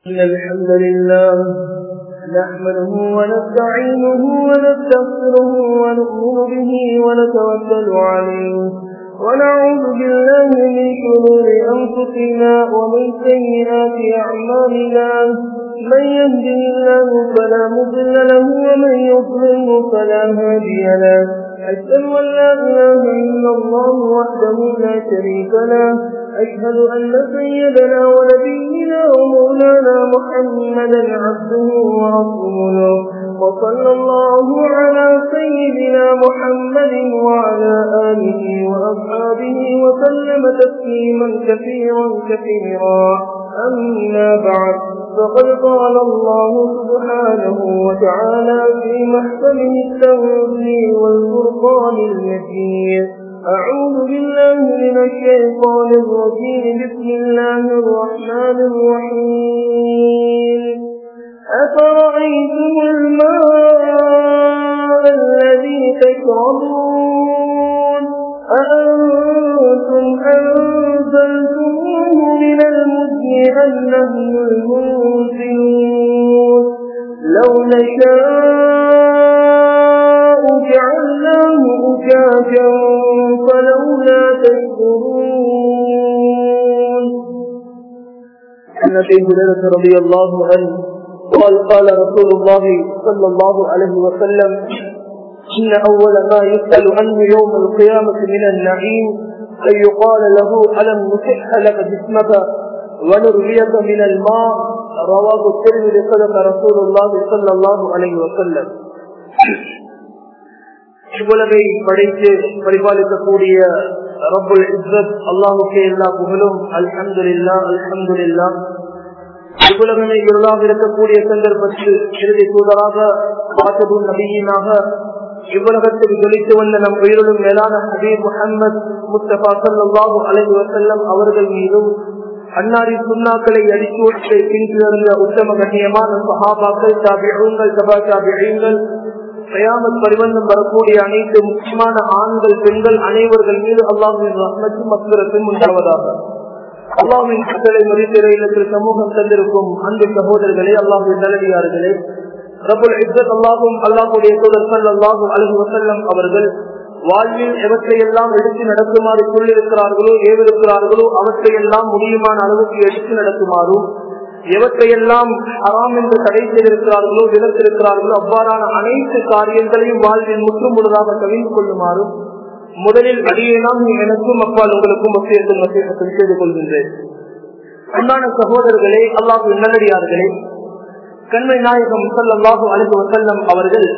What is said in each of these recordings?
إن الحمد لله نحمده ونستعينه ونستغفره ونؤمن به ونتوكل عليه ونعوذ بالله من شرور أنفسنا ومن سيئات أعمالنا من يهده الله فلا مضل له ومن يضلله فلا هادي له أشهد أن لا إله إلا الله وحده لا شريك له أشهد أن سيدنا ونبينا ومولانا محمدا عبده ورسوله وصلى الله على سيدنا محمد وعلى آله وأصحابه وسلم تسليما كثيرا كثيرا أما بعد فقد قال الله سبحانه وتعالى في محكمه التنزيل والفرقان المجيد أعوذ بالله من الشيطان الرجيم بسم الله الرحمن الرحيم أفرأيتم الماء الذي تشربون أأنتم أنزلتموه من المزن أم نحن المنزلون لو نشاء جعلناه أجاجا فلولا تشكرون عن أبي هريرة رضي الله عنه قال قال رسول الله صلى الله عليه وسلم إن أول ما يسأل عنه يوم القيامة من النعيم أن يقال له ألم نصح لك جسمك ونرويك من الماء رواه الترمذي صدق رسول الله صلى الله عليه وسلم இவ்வுலகை படைத்து பரிபாலிக்கக்கூடிய ரப்புல் இஸ்ரத் அல்லாஹுக்கே எல்லா புகழும் அல்ஹம்துலில்லா அல்ஹம்துலில்லா இவ்வுலகமே இருளாக இருக்கக்கூடிய சந்தர்ப்பத்தில் இறுதி தூதராக வாசபும் நபியினாக இவ்வுலகத்தில் ஜொலித்து வந்த நம் உயிரிலும் மேலான ஹபீப் முகமது முஸ்தபா சல்லாஹூ அலஹி வசல்லம் அவர்கள் மீதும் அன்னாரி சுண்ணாக்களை அடிச்சுவற்றை பின்தொடர்ந்த உத்தம கண்ணியமான சஹாபாக்கள் தாபிகள் சபா தாபிகள் கயாமத் பரிவந்தம் வரக்கூடிய அனைத்து முக்கியமான ஆண்கள் பெண்கள் அனைவர்கள் மீது அல்லாஹின் ரஹ்மத்தும் அஸ்வரத்தும் உண்டாவதாக அல்லாஹின் கட்டளை மதித்திர இல்லத்தில் சமூகம் தந்திருக்கும் அன்பு சகோதரர்களே அல்லாஹின் நல்லடியார்களே ரபுல் இஸ்ஸத் அல்லாஹும் அல்லாஹுடைய தூதர்கள் அல்லாஹும் அலஹு வசல்லம் அவர்கள் வாழ்வில் எவற்றையெல்லாம் எடுத்து நடக்குமாறு சொல்லியிருக்கிறார்களோ ஏவிருக்கிறார்களோ அவற்றையெல்லாம் முடியுமான அளவுக்கு எடுத்து நடக்குமாறும் எவற்றையெல்லாம் அறாம் என்று தடை செய்திருக்கிறார்களோ விலத்திருக்கிறார்களோ அவ்வாறான அனைத்து காரியங்களையும் வாழ்வில் முற்றும் முழுதாக கவிழ்ந்து கொள்ளுமாறும் முதலில் அடியேனால் எனக்கும் அப்பால் உங்களுக்கும் வசியத்தும் வசியத்தும் செய்து கொள்கின்றேன் அன்பான சகோதரர்களே அல்லாஹு நல்லடியார்களே கண்மை நாயகம் சல்லாஹு அலகு வசல்லம் அவர்கள்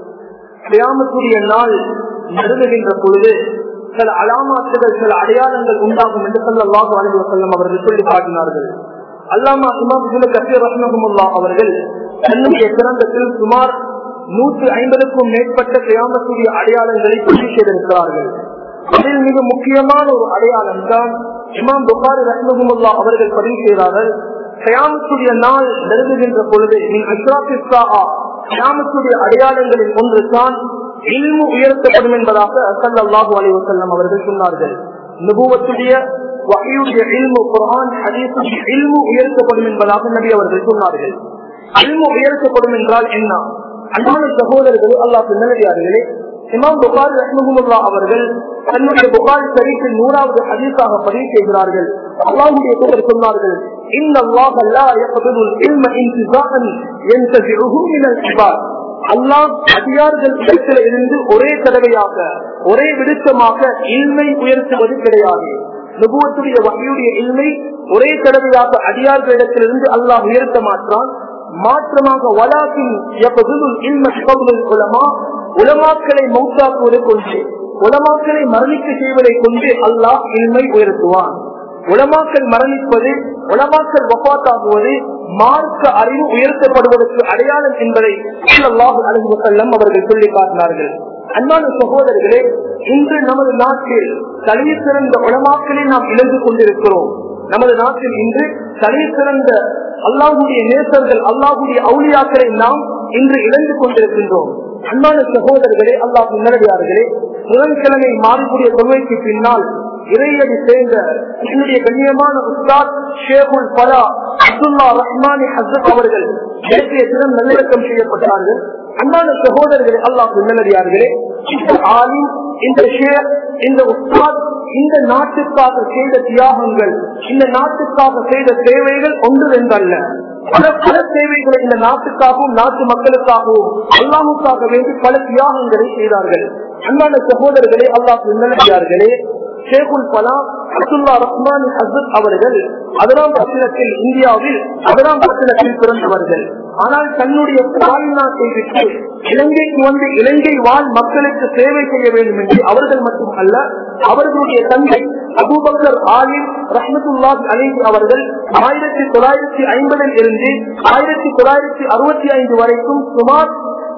கிராமத்துடைய நாள் நெருங்குகின்ற பொழுது சில அலாமாத்துகள் சில அடையாளங்கள் உண்டாகும் என்று சல்லாஹு அலகு வசல்லம் அவர்கள் சொல்லி காட்டினார்கள் அல்லாமா இமாம் கசீர் ரஹ்மஹமுல்லா அவர்கள் தன்னுடைய சிறந்தத்தில் சுமார் நூற்றி ஐம்பதுக்கும் மேற்பட்ட கிராமத்துடைய அடையாளங்களை பதிவு செய்திருக்கிறார்கள் அதில் மிக முக்கியமான ஒரு அடையாளம் தான் இமாம் புகாரி ரஹ்மஹமுல்லா அவர்கள் பதிவு செய்தார்கள் கயாமத்துடைய நாள் நெருங்குகின்ற பொழுது நீ அஸ்ராபிஸ்தாமுடைய அடையாளங்களில் ஒன்று தான் இல்மு உயர்த்தப்படும் என்பதாக சல்லாஹூ அலி வசல்லம் அவர்கள் சொன்னார்கள் நுபுவத்துடைய வகையுடைய இல்மு குரான் ஹதீசுடைய இல்மு உயர்த்தப்படும் என்பதாக நபி அவர்கள் சொன்னார்கள் இல்மு உயர்த்தப்படும் என்றால் என்ன அன்பான சகோதரர்கள் அல்லாஹ் நல்லடியார்களே இமாம் புகாரி ரஹ்மகுல்லா அவர்கள் தன்னுடைய புகாரி சரிக்கு நூறாவது ஹதீஸாக பதிவு செய்கிறார்கள் அல்லாஹுடைய தூதர் சொன்னார்கள் இந்த அல்லாஹ் அல்லா யக்பதுல் இல்ம இன்திசான் யன்தசிஉஹு மினல் இபாத் அல்லாஹ் அதிகாரிகள் இடத்தில் இருந்து ஒரே தடவையாக ஒரே விடுத்தமாக இல்மை உயர்த்துவது கிடையாது நுபுவத்துடைய வகையுடைய இல்மை ஒரே தடவையாக அடியார்களிடத்திலிருந்து அல்லாஹ் உயர்த்த மாற்றான் மாற்றமாக வலாக்கின் உலமா உலமாக்களை மௌத்தாக்குவது கொண்டு உலமாக்களை மரணிக்க செய்வதை கொண்டு அல்லாஹ் இல்மை உயர்த்துவான் உலமாக்கள் மரணிப்பது உலமாக்கள் வப்பாத்தாகுவது மார்க்க அறிவு உயர்த்தப்படுவதற்கு அடையாளம் என்பதை அல்லாஹு அலஹு செல்லம் அவர்கள் சொல்லி காட்டினார்கள் அன்பான சகோதரர்களே இன்று நமது நாட்டில் தலை சிறந்த உலமாக்களை நாம் இழந்து கொண்டிருக்கிறோம் நமது நாட்டில் இன்று தலை சிறந்த அல்லாஹுடைய நேசர்கள் அல்லாஹுடைய அவுளியாக்களை நாம் இன்று இழந்து கொண்டிருக்கின்றோம் அன்பான சகோதரர்களே அல்லாஹ் நேரடியார்களே புதன்கிழமை மாறக்கூடிய தொழுகைக்கு பின்னால் இறையடி சேர்ந்த என்னுடைய கண்ணியமான உஸ்தாத் ஷேகுல் பலா அப்துல்லா ரஹ்மானி ஹசத் அவர்கள் நேற்றைய தினம் நல்லிணக்கம் செய்யப்பட்டார்கள் அன்பான சகோதரர்களே அல்லாஹ் நல்லடியார்களே இந்த ஆலிம் இந்த ஷேர் இந்த உஸ்தாத் இந்த நாட்டுக்காக செய்த தியாகங்கள் இந்த நாட்டுக்காக செய்த சேவைகள் ஒன்று ரெண்டல்ல பல பல சேவைகளை இந்த நாட்டுக்காகவும் நாட்டு மக்களுக்காகவும் அல்லாமுக்காக வேண்டி பல தியாகங்களை செய்தார்கள் அன்பான சகோதரர்களே அல்லாஹ் நல்லடியார்களே ஷேகுல் பலாம் அப்துல்லா ரஹ்மான் ஹசத் அவர்கள் அதனாம் பட்டினத்தில் இந்தியாவில் அதனாம் பட்டினத்தில் பிறந்தவர்கள் ஆனால் தன்னுடைய தாய் நாட்டை விட்டு இலங்கைக்கு வந்து இலங்கை வாழ் மக்களுக்கு சேவை செய்ய வேண்டும் என்று அவர்கள் மட்டும் அல்ல அவர்களுடைய தந்தை அபூபக்கர் ஆலிம் ரஹமத்துல்லாஹ் அலி அவர்கள் ஆயிரத்தி தொள்ளாயிரத்தி ஐம்பதில் இருந்து ஆயிரத்தி தொள்ளாயிரத்தி அறுபத்தி ஐந்து வரைக்கும் சுமார்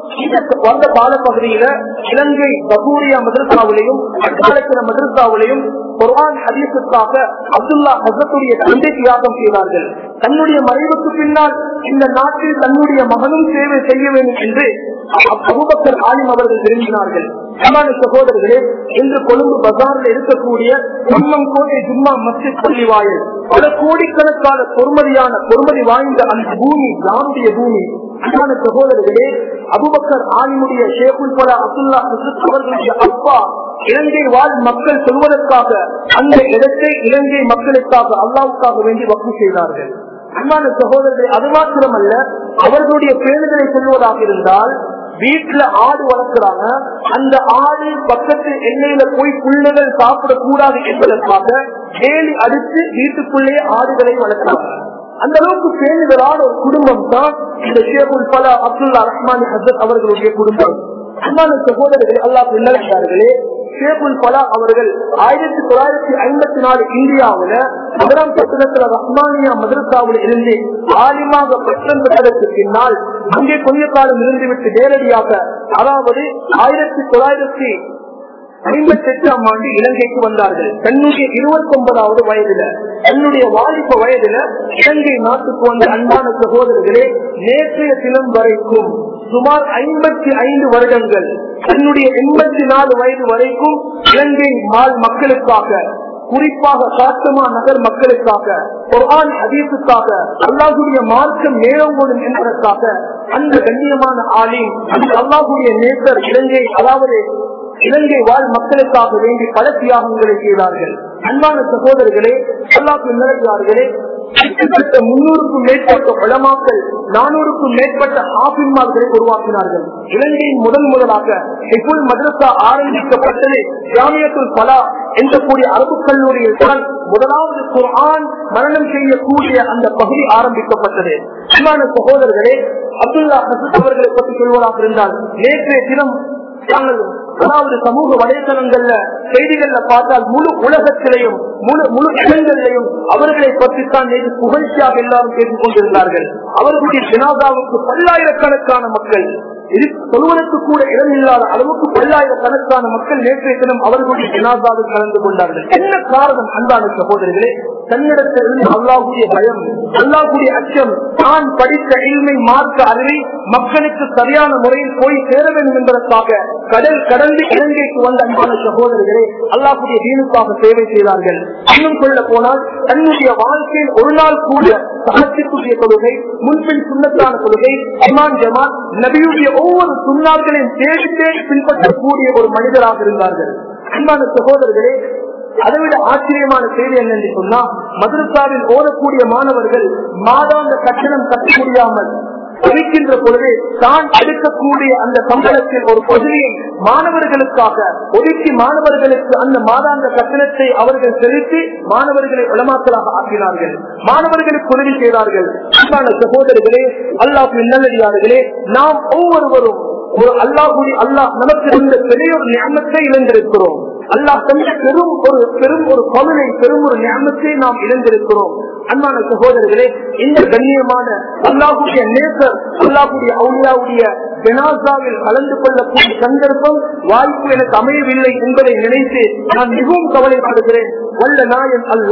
வந்த காலப்பகுதியில இலங்கை பகூரியா மதரசாவிலையும் அக்காலத்தின மதரசாவிலையும் குர்ஆன் ஹதீஸுக்காக அப்துல்லா ஹசத்துடைய தந்தை தியாகம் செய்தார்கள் தன்னுடைய மறைவுக்கு பின்னால் இந்த நாட்டில் தன்னுடைய மகனும் சேவை செய்ய வேண்டும் என்று அபுபக்கர் ஆலிம் அவர்கள் விரும்பினார்கள் சமான சகோதரர்களே இன்று கொழும்பு பஜாரில் இருக்கக்கூடிய ஜம்மம் கோட்டை ஜும்மா மஸ்ஜித் பள்ளி வாயில் பல கோடிக்கணக்கான பொறுமதியான பொறுமதி வாய்ந்த அந்த பூமி காந்திய பூமி அன்பான சகோதரர்களே அபுபக்கர் ஆலிமுடைய ஷேகுல் பலா அப்துல்லா ஹசத் அவர்களுடைய அப்பா இலங்கை வாழ் மக்கள் சொல்வதற்காக அந்த இடத்தை இலங்கை மக்களுக்காக அல்லாவுக்காக வேண்டி வக்கு செய்தார்கள் அன்பான சகோதரர்கள் அது மாத்திரமல்ல அவர்களுடைய பேருதலை சொல்வதாக இருந்தால் வீட்டுல ஆடு வளர்க்கிறாங்க அந்த ஆடு பக்கத்து எண்ணெயில போய் புள்ளைகள் சாப்பிடக்கூடாது என்பதற்காக வேலி அடித்து வீட்டுக்குள்ளே ஆடுகளை வளர்க்கிறாங்க அந்த அளவுக்கு பேணுதலான ஒரு குடும்பம் தான் இந்த ஷேகுல் பலா அப்துல்லா ரஹ்மான் ஹசத் அவர்களுடைய குடும்பம் அன்பான சகோதரர்களே அல்லாஹ் நல்லே ஷேகுல் பலா அவர்கள் ஆயிரத்தி தொள்ளாயிரத்தி ஐம்பத்தி நாலு இந்தியாவுல முதலாம் பட்டணத்துல ரஹ்மானியா மதரசாவில் இருந்து ஆலிமாக பட்டம் பெற்றதற்கு பின்னால் அங்கே கொஞ்ச காலம் இருந்துவிட்டு நேரடியாக அதாவது ஆயிரத்தி தொள்ளாயிரத்தி ஐம்பத்தி எட்டாம் ஆண்டு இலங்கைக்கு வந்தார்கள் தன்னுடைய இருபத்தி ஒன்பதாவது வயதுல தன்னுடைய வாலிப வயதுல இலங்கை நாட்டுக்கு வந்த அன்பான சகோதரர்களே நேற்றைய தினம் வரைக்கும் சுமார் ஐம்பத்தி ஐந்து வருடங்கள் தன்னுடைய எண்பத்தி நாலு வயது வரைக்கும் இலங்கை மால் மக்களுக்காக குறிப்பாக காட்டுமா நகர் மக்களுக்காக குர்ஆன் ஹதீஸுக்காக அல்லாஹுடைய மார்க்கம் மேலோங்கோடும் என்பதற்காக அந்த கண்ணியமான ஆலிம் அந்த அல்லாஹுடைய நேசர் இலங்கை அதாவது இலங்கை வாழ் மக்களுக்காக வேண்டி பல தியாகங்களை செய்தார்கள் அன்பான சகோதரர்களே அல்லாஹு நிலையார்களே கிட்டத்தட்ட முன்னூறுக்கும் மேற்பட்ட உளமாக்கள் நானூறுக்கும் மேற்பட்ட ஆபின்மார்களை உருவாக்கினார்கள் இலங்கையின் முதன் முதலாக ஹிபுல் மதரசா ஆரம்பிக்கப்பட்டது ஜாமியத்துல் பலா என்ற கூடிய அரபு கல்லூரியில் தான் முதலாவது குர்ஆன் மரணம் செய்யக்கூடிய அந்த பகுதி ஆரம்பிக்கப்பட்டது அன்பான சகோதரர்களே அப்துல்லா ஹசத் அவர்களை பற்றி சொல்வதாக இருந்தால் நேற்றைய தினம் நாங்கள் அதாவது சமூக வலைதளங்கள்ல செய்திகள்ல பார்த்தால் முழு உலகத்திலையும் முழு முழு இடங்களிலையும் அவர்களை பற்றித்தான் நேற்று புகழ்ச்சியாக எல்லாரும் கேட்டுக் கொண்டிருந்தார்கள் அவர்களுடைய ஜனாதாவுக்கு பல்லாயிரக்கணக்கான மக்கள் இது சொல்வதற்கு கூட இடமில்லாத அளவுக்கு பல்லாயிரக்கணக்கான மக்கள் நேற்றைய தினம் அவர்களுடைய ஜனாதாவில் கலந்து கொண்டார்கள் என்ன காரணம் அன்பான சகோதரர்களே தன்னிடத்திலிருந்து அல்லாஹுடைய பயம் அல்லாஹுடைய அச்சம் தான் படித்த இல்மை மார்க்க அறிவை மக்களுக்கு சரியான முறையில் போய் சேர வேண்டும் என்பதற்காக கடல் கடந்து இலங்கைக்கு வந்த அன்பான சகோதரர்களே அல்லாஹுடைய தீனுக்காக சேவை செய்தார்கள் இன்னும் சொல்ல போனால் தன்னுடைய வாழ்க்கையில் ஒரு நாள் கூட சகத்திற்குரிய கொள்கை முன்பின் சுண்ணத்தான கொள்கை இமான் ஜமான் நபியுடைய ஒவ்வொரு சுண்ணார்களையும் தேடி தேடி பின்பற்றக்கூடிய ஒரு மனிதராக இருந்தார்கள் அன்பான சகோதரர்களே அதைவிட ஆச்சரியமான செய்தி என்னென்று சொன்னா மதுரசாவில் ஓடக்கூடிய மாணவர்கள் மாதாந்த கட்டணம் கட்ட முடியாமல் இருக்கின்ற பொழுது தான் எடுக்கக்கூடிய அந்த சம்பளத்தில் ஒரு பகுதியை மாணவர்களுக்காக ஒதுக்கி மாணவர்களுக்கு அந்த மாதாந்த கட்டணத்தை அவர்கள் செலுத்தி மாணவர்களை உளமாக்கலாக ஆக்கினார்கள் மாணவர்களுக்கு உதவி செய்தார்கள் அன்பான சகோதரர்களே அல்லாஹ் நல்லடியார்களே நாம் ஒவ்வொருவரும் ஒரு அல்லாஹுடைய அல்லாஹ் நமக்கு இருந்த பெரிய ஒரு ஞானத்தை இழந்திருக்கிறோம் அல்லாஹ் தந்த பெரும் ஒரு பெரும் ஒரு பலனை பெரும் ஒரு ஞானத்தை நாம் இழந்திருக்கிறோம் அன்பான சகோதரர்களே இந்த கண்ணியமான அல்லாஹுடைய நேசர் அல்லாஹுடைய அவுளியாவுடைய ஜனாசாவில் கலந்து கொள்ளக்கூடிய சந்தர்ப்பம் வாய்ப்பு எனக்கு அமையவில்லை என்பதை நினைத்து நான் மிகவும் கவலைப்படுகிறேன் வல்ல நாயன் அல்லாஹ்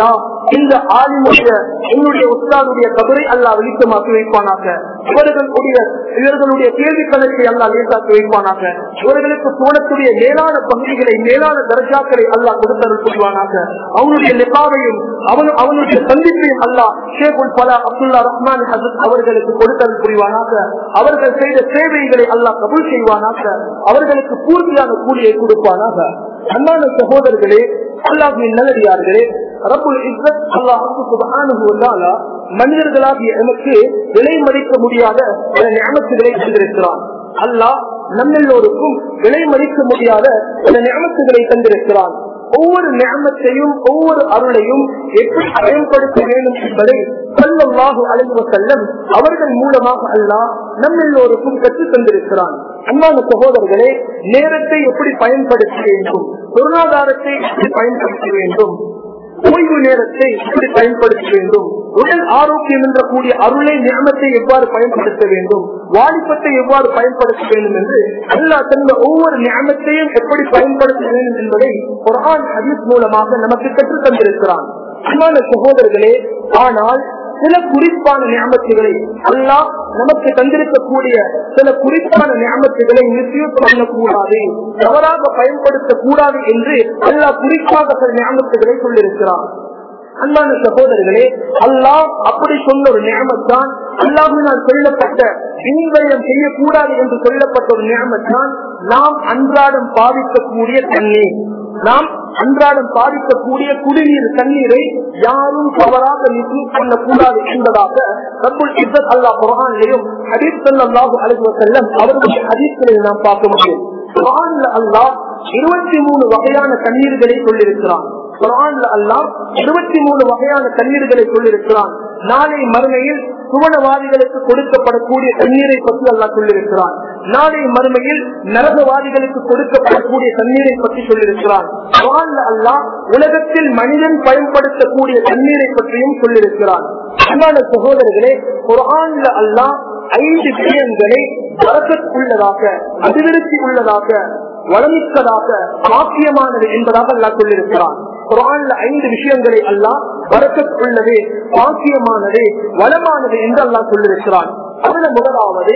இந்த ஆளுமுடைய என்னுடைய உஸ்தாதுடைய கபரை அல்லாஹ் வெளிச்சமாக்கி வைப்பானாக இவர்களுடைய இவர்களுடைய கேள்வி கணக்கை அல்லாஹ் லேசாக்கி வைப்பானாக இவர்களுக்கு போனக்கூடிய மேலான பகுதிகளை மேலான தர்ஜாக்களை அல்லாஹ் கொடுத்தருள் புரிவானாக அவனுடைய நிபாவையும் அவன் அவனுடைய சந்திப்பையும் அல்லாஹ் ஷேகுல் பலா அப்துல்லா ரஹ்மான் ஹசத் அவர்களுக்கு கொடுத்தருள் புரிவானாக அவர்கள் செய்த சேவைகளை அல்லாஹ் கபூல் செய்வானாக அவர்களுக்கு பூர்த்தியான கூலியை கொடுப்பானாக அண்ணான சகோதரர்களே அல்லாஹின் நல்லடியார்களே ரப்புல் இஸ்ரத் அல்லாஹு சுப்ஹானஹு வ தஆலா மனிதர்களாகிய எமக்கு விலை மதிக்க முடியாத பல நியமத்துகளை தந்திருக்கிறான் அல்லாஹ் நம்மெல்லோருக்கும் விலை மதிக்க முடியாத பல நியமத்துகளை தந்திருக்கிறான் ஒவ்வொரு நியமத்தையும் ஒவ்வொரு அருளையும் எப்படி பயன்படுத்த வேண்டும் என்பதை சொல்லவாக அழைவ செல்லம் அவர்கள் மூலமாக அல்லாஹ் நம் எல்லோருக்கும் கற்றுத் தந்திருக்கிறான் அன்பான சகோதரர்களே நேரத்தை எப்படி பயன்படுத்த வேண்டும் பொருளாதாரத்தை எப்படி பயன்படுத்த வேண்டும் ஓய்வு நேரத்தை எப்படி பயன்படுத்த வேண்டும் உடல் ஆரோக்கியம் என்ற கூடிய அருளை நியமத்தை எவ்வாறு பயன்படுத்த வேண்டும் வாலிபத்தை எவ்வாறு பயன்படுத்த வேண்டும் என்று அல்லாஹ் தந்த ஒவ்வொரு நியமத்தையும் எப்படி பயன்படுத்த வேண்டும் என்பதை குரான் ஹதீஸ் மூலமாக நமக்கு கற்றுத் தந்திருக்கிறான் அன்பான சகோதரர்களே ஆனால் சில குறிப்பான நியமத்துகளை அல்லாஹ் நமக்கு தந்திருக்கக்கூடிய சில குறிப்பான நியமத்துகளை மிஸ்யூஸ் பண்ணக்கூடாது தவறாக பயன்படுத்தக் கூடாது என்று அல்லாஹ் குறிப்பாக சில நியமத்துகளை சொல்லியிருக்கிறான் அன்பான சகோதரர்களே அல்லாஹ் அப்படி சொன்ன ஒரு நியமத்தான் அல்லாஹினால் சொல்லப்பட்ட விண்வயம் செய்யக்கூடாது என்று சொல்லப்பட்ட ஒரு நியமத்தான் நாம் அன்றாடம் பாதிக்கக்கூடிய தண்ணீர் நாம் அன்றாடம் பாதிக்கக்கூடிய குடிநீர் தண்ணீரை யாரும் தவறாக மிஸ்யூஸ் பண்ணக்கூடாது என்பதாக ரப்புல் இஸ்ஸத் அல்லாஹ் குர்ஆனிலேயும் ஹதீஸ் ஸல்லல்லாஹு அலைஹி வஸல்லம் அவர்களுடைய ஹதீஸ்களில் நாம் பார்க்க முடியும் குர்ஆன்ல அல்லாஹ் இருபத்தி மூணு வகையான தண்ணீர்களை சொல்லியிருக்கிறான் குரான்ல அல்லாம் இருபத்தி மூணு வகையான தண்ணீர்களை சொல்லியிருக்கிறான் நாளை மறுமையில் சுவனவாதிகளுக்கு கொடுக்கப்படக்கூடிய தண்ணீரை பற்றி அல்லாஹ் சொல்லியிருக்கிறான் நாளை மறுமையில் நரகவாதிகளுக்கு கொடுக்கப்படக்கூடிய தண்ணீரை பற்றி சொல்லியிருக்கிறான் குரான்ல அல்லாஹ் உலகத்தில் மனிதன் பயன்படுத்தக்கூடிய தண்ணீரை பற்றியும் சொல்லியிருக்கிறான் அன்பான சகோதரர்களே குரான்ல அல்லாஹ் ஐந்து விஷயங்களை வரக்கத் உள்ளதாக அபிவிருத்தி உள்ளதாக வளமிக்கதாக பாக்கியமானது என்பதாக அல்லாஹ் சொல்லியிருக்கிறான் குரான்ல ஐந்து விஷயங்களை அல்லாஹ் வரக்கத் உள்ளது பாக்கியமானது வளமானது என்று அல்லாஹ் சொல்லியிருக்கிறான் அதுல முதலாவது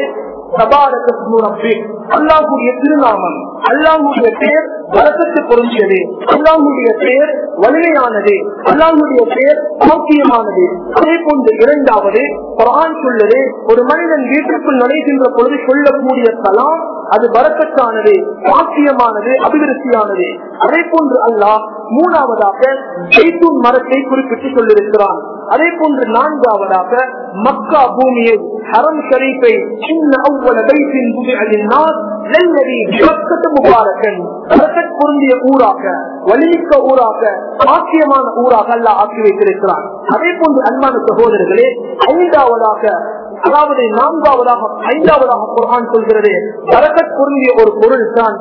அல்லாஹுடைய திருநாமம் அல்லாஹுடைய பெயர் வரக்கத்து பொருந்தியது அல்லாஹுடைய பெயர் வலிமையானது அல்லாஹுடைய பெயர் பாக்கியமானது அதே போன்று இரண்டாவது குரான் சொல்லுது ஒரு மனிதன் வீட்டுக்குள் நுழைகின்ற பொழுது சொல்லக்கூடிய கலாம் அது வரக்கத்தானது பாக்கியமானது அபிவிருத்தியானது அதே போன்று அல்லாஹ் மூணாவதாக ஜெய்தூன் மரத்தை குறிப்பிட்டு சொல்லியிருக்கிறான் அதே போன்று நான்காவதாக மக்கா பூமியை ஹரம் ஷரீஃபை சின்ன அவ்வள பைத்தின் புதியதினால் லல்லதி பக்கத்து முபாரக்கன் பரக்கத் பொருந்திய ஊராக வலிமிக்க ஊராக பாக்கியமான ஊராக அல்லாஹ் ஆக்கி வைத்திருக்கிறான் அதே போன்று அன்பான சகோதரர்களே ஐந்தாவதாக அதாவது நான்காவதாக ஐந்தாவதாக குர்ஆன் சொல்கிறது பரக்கத் பொருந்திய ஒரு பொருள் தான்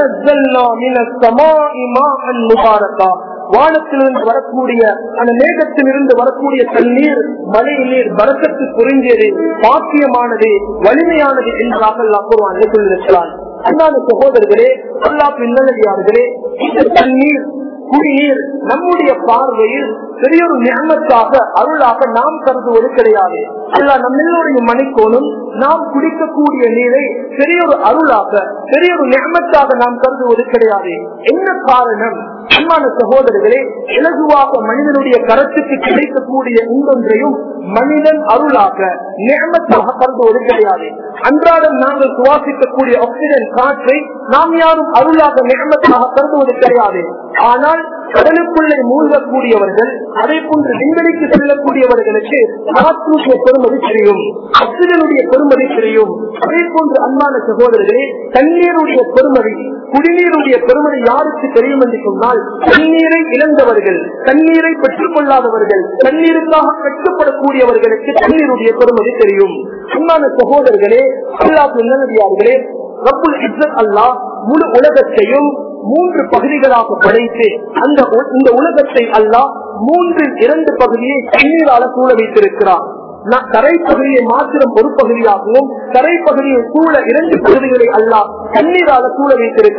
வானத்திலிருந்து வரக்கூடிய அந்த மேகத்திலிருந்து வரக்கூடிய தண்ணீர் மழை நீர் பரக்கத்து பொருந்தியது பாக்கியமானது வலிமையானது என்பதாக அல்லா குர்ஆன் சொல்லியிருக்கிறான் அண்ணாத சகோதரர்களே அல்லா பின்னடியார்களே இந்த தண்ணீர் குடிநீர் நம்முடைய பார்வையில் பெரிய ஒரு ஞானத்தாக அருளாக நாம் கருதுவது கிடையாது அல்ல நம்ம எல்லோருடைய மணிக்கோணும் நாம் குடிக்கக்கூடிய நீரை பெரிய ஒரு அருளாக பெரிய ஒரு ஞானத்தாக நாம் கருதுவது கிடையாது என்ன காரணம் அன்பான சகோதரர்களே இலகுவாக மனிதனுடைய கருத்துக்கு கிடைக்கக்கூடிய இன்னொன்றையும் மனிதன் அருளாக நியமத்தாக கருதுவது கிடையாது அன்றாடம் நாங்கள் சுவாசிக்கக்கூடிய ஆக்சிஜன் காற்றை நாம் யாரும் அருளாக நியமத்தாக கருதுவது கிடையாது ஆனால் கடலுக்குள்ளே மூழ்கக்கூடியவர்கள் அதே போன்று விண்வெளிக்கு செல்லக்கூடியவர்களுக்கு காற்றுடைய பெருமதி தெரியும் ஆக்சிஜனுடைய பெருமதி தெரியும் அதே போன்று அன்பான சகோதரர்களே தண்ணீருடைய பெருமதி குடிநீருடைய பெருமதி யாருக்கு தெரியும் என்று சொன்னால் தண்ணீரை இழந்தவர்கள் தண்ணீரை பெற்றுக் கொள்ளாதவர்கள் தண்ணீருக்காக கட்டுப்படக்கூடியவர்களுக்கு தண்ணீருடைய பெருமதி தெரியும் அன்பான சகோதரர்களே அல்லாஹ் நல்லடியார்களே ரப்புல் இஸ்ஸத் அல்லாஹ் முழு உலகத்தையும் மூன்று பகுதிகளாக படைத்து அந்த இந்த உலகத்தை அல்லாஹ் மூன்றில் இரண்டு பகுதியை தண்ணீரால சூழ வைத்திருக்கிறார் கரை பகுதியை மாத்திரம் ஒரு பகுதியாகவும் கரை பகுதியை சூழ இரண்டு பகுதிகளை அல்லாஹ் தண்ணீரால சூழ வைத்திருக்கிறார்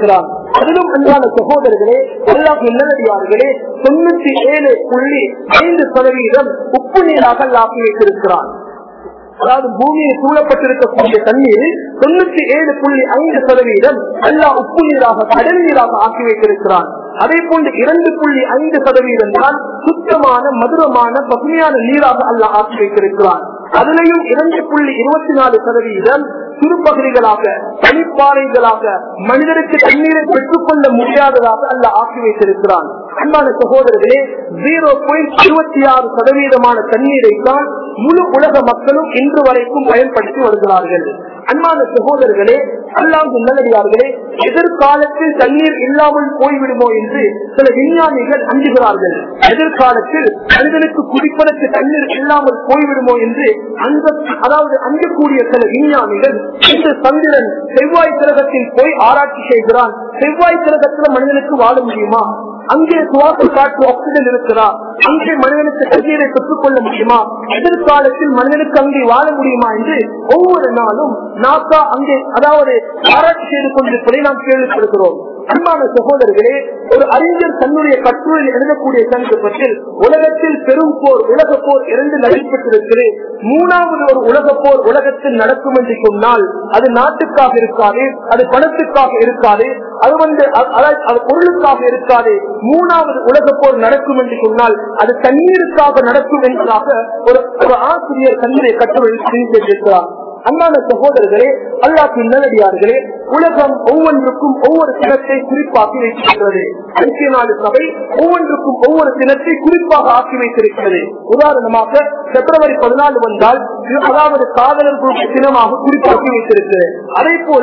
அதிலும் அன்பான சகோதரர்களே எல்லாம் நல்லடியார்களே தொண்ணூத்தி ஏழு புள்ளி ஐந்து சதவீதம் உப்பு நீராக ஆக்கி வைத்திருக்கிறான் அதாவது பூமியை சூழப்பட்டிருக்கக்கூடிய தண்ணீரில் தொண்ணூத்தி ஏழு புள்ளி ஐந்து சதவீதம் எல்லா உப்பு நீராக கடல் நீராக ஆக்கி வைத்திருக்கிறான் அதே போன்று இரண்டு புள்ளி ஐந்து சதவீதம் தான் சுத்தமான மதுரமான பசுமையான நீராக அல்ல ஆக்கி வைத்திருக்கிறான் அதிலையும் இரண்டு புள்ளி இருபத்தி நாலு சதவீதம் சிறுபகுதிகளாக தனிப்பாறைகளாக மனிதருக்கு தண்ணீரை பெற்றுக் கொள்ள முடியாததாக அல்ல ஆக்கி வைத்திருக்கிறான் அன்பான சகோதரர்களே ஜீரோ பாயிண்ட் இருபத்தி ஆறு சதவீதமான தண்ணீரை தான் முழு உலக மக்களும் இன்று வரைக்கும் பயன்படுத்தி வருகிறார்கள் அன்பான சகோதரர்களே அல்லாது நல்லடியார்களே எதிர்காலத்தில் தண்ணீர் இல்லாமல் போய்விடுமோ என்று சில விஞ்ஞானிகள் அஞ்சுகிறார்கள் எதிர்காலத்தில் மனிதனுக்கு குடிப்பதற்கு தண்ணீர் இல்லாமல் போய்விடுமோ என்று அந்த அதாவது அஞ்சக்கூடிய சில விஞ்ஞானிகள் இந்த சந்திரன் செவ்வாய் கிரகத்தில் போய் ஆராய்ச்சி செய்கிறான் செவ்வாய் கிரகத்தில் மனிதனுக்கு வாழ முடியுமா அங்கே சுவாச காற்று ஆக்சிஜன் இருக்கிறா அங்கே மனிதனுக்கு தண்ணீரை பெற்றுக் கொள்ள முடியுமா எதிர்காலத்தில் மனிதனுக்கு அங்கே வாழ முடியுமா என்று ஒவ்வொரு நாளும் நாசா அங்கே அதாவது ஆராய்ச்சி செய்து கொண்டிருப்பதை நாம் கேள்விப்படுகிறோம் அன்பான சகோதரர்களே ஒரு அறிஞர் தன்னுடைய கட்டுரையில் எழுதக்கூடிய சந்தர்ப்பத்தில் உலகத்தில் பெரும் போர் உலக போர் இரண்டு நடைபெற்றிருக்கிறது மூணாவது ஒரு உலக போர் உலகத்தில் நடக்கும் என்று சொன்னால் அது நாட்டுக்காக இருக்காது அது பணத்துக்காக இருக்காது அது வந்து அ- அதாவது அது பொருளுக்காக இருக்காது மூணாவது உலக போர் நடக்கும் என்று சொன்னால் அது தண்ணீருக்காக நடக்கும் என்பதாக ஒரு ஒரு ஆசிரியர் தன்னுடைய கட்டுரையில் தெரிவித்திருக்கிறார் அன்பான சகோதரர்களே அல்லாஹ் நல்லடியார்களே உலகம் ஒவ்வொன்றுக்கும் ஒவ்வொரு தினத்தை குறிப்பாக்கி வைத்திருக்கிறது ஐக்கிய நாடு சபை ஒவ்வொன்றுக்கும் ஒவ்வொரு தினத்தை குறிப்பாக ஆக்கி வைத்திருக்கிறது உதாரணமாக பிப்ரவரி பதினாலு வந்தால் இது அதாவது காதலர்களுடைய தினமாக குறிப்பாக்கி வைத்திருக்கிறது அதே போல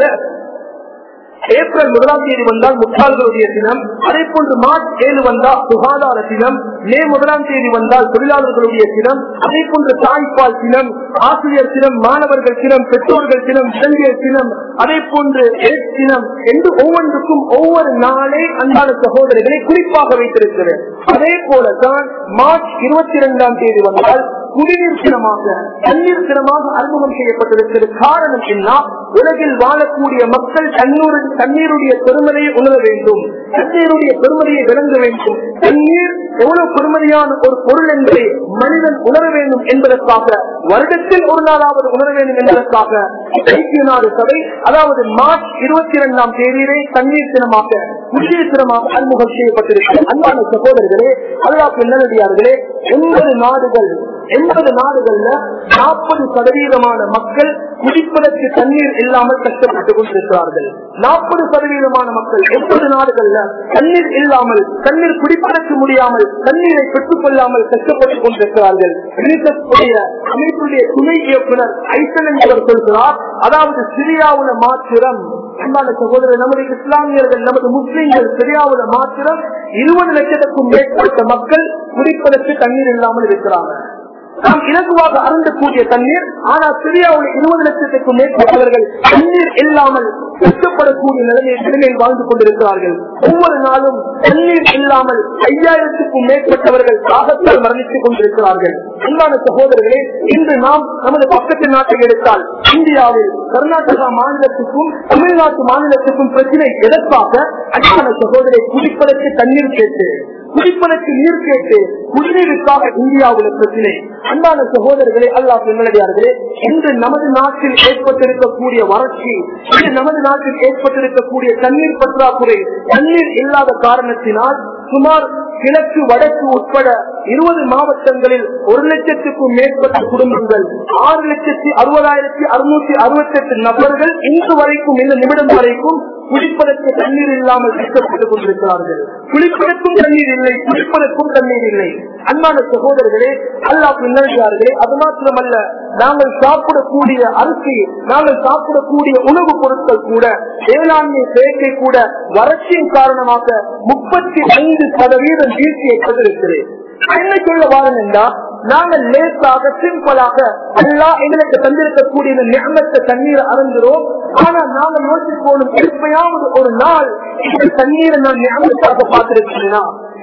ஏப்ரல் முதலாம் தேதி வந்தால் முட்டாள்களுடைய தினம் அதே போன்று மார்ச் ஏழு வந்தால் சுகாதார தினம் மே முதலாம் தேதி வந்தால் தொழிலாளர்களுடைய தினம் அதே போன்று தாய்ப்பால் தினம் ஆசிரியர் தினம் மாணவர்கள் தினம் பெற்றோர்கள் தினம் இளைஞர் தினம் அதே போன்று AIDS தினம் என்று ஒவ்வொன்றுக்கும் ஒவ்வொரு நாளே அன்பான சகோதரர்களை குறிப்பாக வைத்திருக்கிறது அதே போலதான் மார்ச் இருபத்தி இரண்டாம் தேதி வந்தால் குடிநீர் தினமாக தண்ணீர் தினமாக அறிமுகம் செய்யப்பட்டிருக்கிறது காரணம் என்ன உலகில் வாழக்கூடிய மக்கள் தண்ணூர் தண்ணீருடைய பெருமதியை உணர வேண்டும் தண்ணீருடைய பெருமதியை விளங்க வேண்டும் தண்ணீர் எவ்வளவு பெருமதியான ஒரு பொருள் என்பதை மனிதன் உணர வேண்டும் என்பதற்காக வருடத்தில் ஒரு நாளாவது உணர வேண்டும் என்பதற்காக ஐக்கிய நாடு சபை அதாவது மார்ச் இருபத்தி இரண்டாம் தேதியிலே தண்ணீர் தினமாக குடிநீர் தினமாக அறிமுகம் செய்யப்பட்டிருக்கிறது அன்பான சகோதரர்களே அல்லாஹ் நல்லடியார்களே எண்பது நாடுகள் எண்பது நாடுகள்ல நாற்பது சதவீதமான மக்கள் குடிப்பதற்கு தண்ணீர் இல்லாமல் கஷ்டப்பட்டுக் கொண்டிருக்கிறார்கள் நாற்பது சதவீதமான மக்கள் எண்பது நாடுகள்ல தண்ணீர் இல்லாமல் தண்ணீர் குடிப்பதற்கு முடியாமல் தண்ணீரை பெற்றுக் கொள்ளாமல் கஷ்டப்பட்டுக் கொண்டிருக்கிறார்கள் UNICEF உடைய அமைப்புடைய துணை இயக்குனர் ஐசன் என்பவர் சொல்கிறார் அதாவது சிரியாவுல மாத்திரம் அன்பான சகோதரர் நமது இஸ்லாமியர்கள் நமது முஸ்லிம்கள் சிரியாவுல மாத்திரம் இருபது லட்சத்துக்கும் மேற்பட்ட மக்கள் குடிப்பதற்கு தண்ணீர் இல்லாமல் இருக்கிறாங்க நாம் இலகுவாக அருந்தக்கூடிய தண்ணீர் ஆனால் சிரியாவுடைய இருபது லட்சத்துக்கும் மேற்பட்டவர்கள் தண்ணீர் இல்லாமல் கஷ்டப்படக்கூடிய நிலைமையில் நிலைமையில் வாழ்ந்து கொண்டிருக்கிறார்கள் ஒவ்வொரு நாளும் தண்ணீர் இல்லாமல் ஐயாயிரத்துக்கும் மேற்பட்டவர்கள் தாகத்தால் மரணித்துக் கொண்டிருக்கிறார்கள் அன்பான சகோதரர்களே இன்று நாம் நமது பக்கத்து நாட்டை எடுத்தால் இந்தியாவில் கர்நாடகா மாநிலத்துக்கும் தமிழ்நாட்டு மாநிலத்துக்கும் பிரச்சனை எதற்காக அன்பான சகோதரை குடிப்பதற்கு தண்ணீர் கேட்டு குடிப்பதற்கு நீர் கேட்டு குடிநீருக்காக இந்தியாவுல பிரச்சனை அன்பான சகோதரர்களே அல்லாஹ் நல்லடியார்களே இன்று நமது நாட்டில் ஏற்பட்டிருக்கக்கூடிய வறட்சி இன்று நமது நாட்டில் ஏற்பட்டிருக்கக்கூடிய தண்ணீர் பற்றாக்குறை தண்ணீர் இல்லாத காரணத்தினால் சுமார் கிழக்கு வடக்கு உட்பட இருபது மாவட்டங்களில் ஒரு லட்சத்துக்கும் மேற்பட்ட குடும்பங்கள் ஆறு லட்சத்தி அறுபதாயிரத்தி அறுநூத்தி அறுபத்தி எட்டு நபர்கள் இன்று வரைக்கும் இந்த நிமிடம் வரைக்கும் குடிப்பதற்கு தண்ணீர் இல்லாமல் கஷ்டப்பட்டுக் கொண்டிருக்கிறார்கள் குளிப்பதற்கும் தண்ணீர் இல்லை குடிப்பதற்கும் தண்ணீர் இல்லை அன்பான சகோதரர்களே அல்லாஹ் பின்னடியார்களே அது மாத்திரமல்ல நாங்கள் சாப்பிடக்கூடிய அரிசி நாங்கள் சாப்பிடக்கூடிய உணவுப் பொருட்கள் கூட வேளாண்மை செயற்கை கூட வறட்சியின் காரணமாக முப்பத்தி ஐந்து சதவீதம் வீழ்ச்சி ஏற்பட்டிருக்கிறது என்ன சொல்ல வாரம் என்றால் நாங்கள் லேசாக சிம்பிளாக அல்லா எங்களுக்கு தந்திருக்கக்கூடிய இந்த நியமத்த தண்ணீரை அருந்துறோம் ஆனா நாங்கள் யோசிச்சு போகணும் எப்பயாவது ஒரு நாள் இந்த தண்ணீரை நான் நியமத்தாக பார்த்திருக்கிறேனா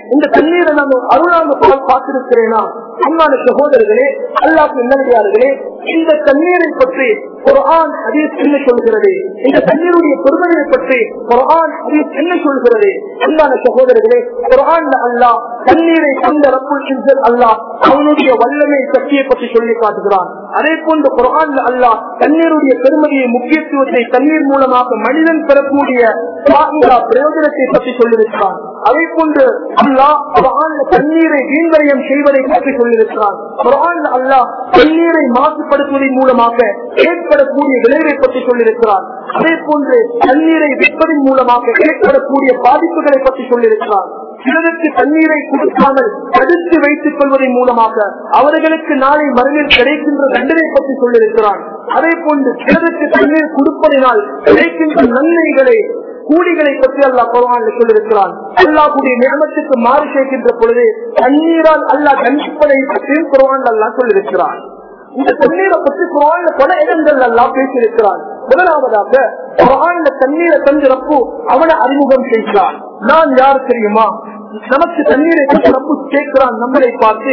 இந்த தண்ணீரை நான் அருளாங்க பார்த்திருக்கிறேனா அன்பான சகோதரர்களே அல்லாஹ் நல்லே இந்த தண்ணீரை பற்றி குரான் ஹதீஸ் என்ன சொல்கிறது இந்த தண்ணீருடைய பெருமையை பற்றி குரான் ஹதீஸ் என்ன சொல்கிறது அன்பான சகோதரர்களே குரான் அல்லாஹ் தண்ணீரை தந்த ரப்புல் இஸ்ஸத் அல்லாஹ் அவனுடைய வல்லமை சக்தியை பற்றி சொல்லி காட்டுகிறான் அதே போன்று குரான் அல்லாஹ் தண்ணீருடைய பெருமையை முக்கியத்துவத்தை தண்ணீர் மூலமாக மனிதன் பெறக்கூடிய பாதுகா பிரயோஜனத்தை பற்றி சொல்லியிருக்கிறான் அதே போன்று அல்லாஹ் குரான் தண்ணீரை வீண்வரியம் செய்வதை பற்றி சொல்லியிருக்கிறான் குரான் அல்லாஹ் தண்ணீரை மாசுபடுத்துவதன் மூலமாக ஏற்படக்கூடிய விளைவை பற்றி சொல்லியிருக்கிறான் அதே போன்று தண்ணீரை விற்பதன் மூலமாக ஏற்படக்கூடிய பாதிப்புகளை பற்றி சொல்லியிருக்கிறான் சிலருக்கு தண்ணீரை கொடுக்காமல் தடுத்து வைத்துக் கொள்வதன் மூலமாக அவர்களுக்கு நாளை மறுநில் கிடைக்கின்ற தண்டனை பற்றி சொல்லியிருக்கிறான் அதே போன்று சிலருக்கு தண்ணீர் கொடுப்பதனால் கிடைக்கின்ற நன்மைகளை கூலிகளை பற்றி அல்லாஹ் குரான் சொல்லியிருக்கிறான் அல்லாஹுடைய நியமத்துக்கு மாறு சேர்க்கின்ற பொழுது தண்ணீரால் அல்லாஹ் தண்டிப்பதை பற்றியும் குரான் அல்லாஹ் சொல்லியிருக்கிறான் இந்த தண்ணீரை பற்றி குரான்ல பல இடங்கள் எல்லாம் பேசியிருக்கிறான் முதலாவதாக குரான்ல தண்ணீரை தந்திரப்பு அவனை அறிமுகம் செய்கிறான் நான் யார் தெரியுமா நமக்கு தண்ணீரை ரப்பு கேட்கிறான் நம்மளை பார்த்து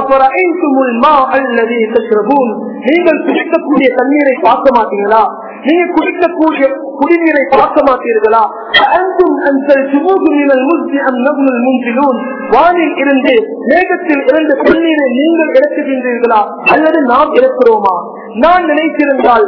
நீங்கள் குடிக்கக்கூடிய தண்ணீரை பார்க்க மாட்டீங்களா நீங்க குடிக்கக்கூடிய குடிநீரை பார்க்க மாட்டீர்களா வானில் இருந்து மேகத்தில் இருந்து தண்ணீரை நீங்கள் இறக்குகின்றீர்களா அல்லது நாம் இறக்கிறோமா நான் நினைத்திருந்தால்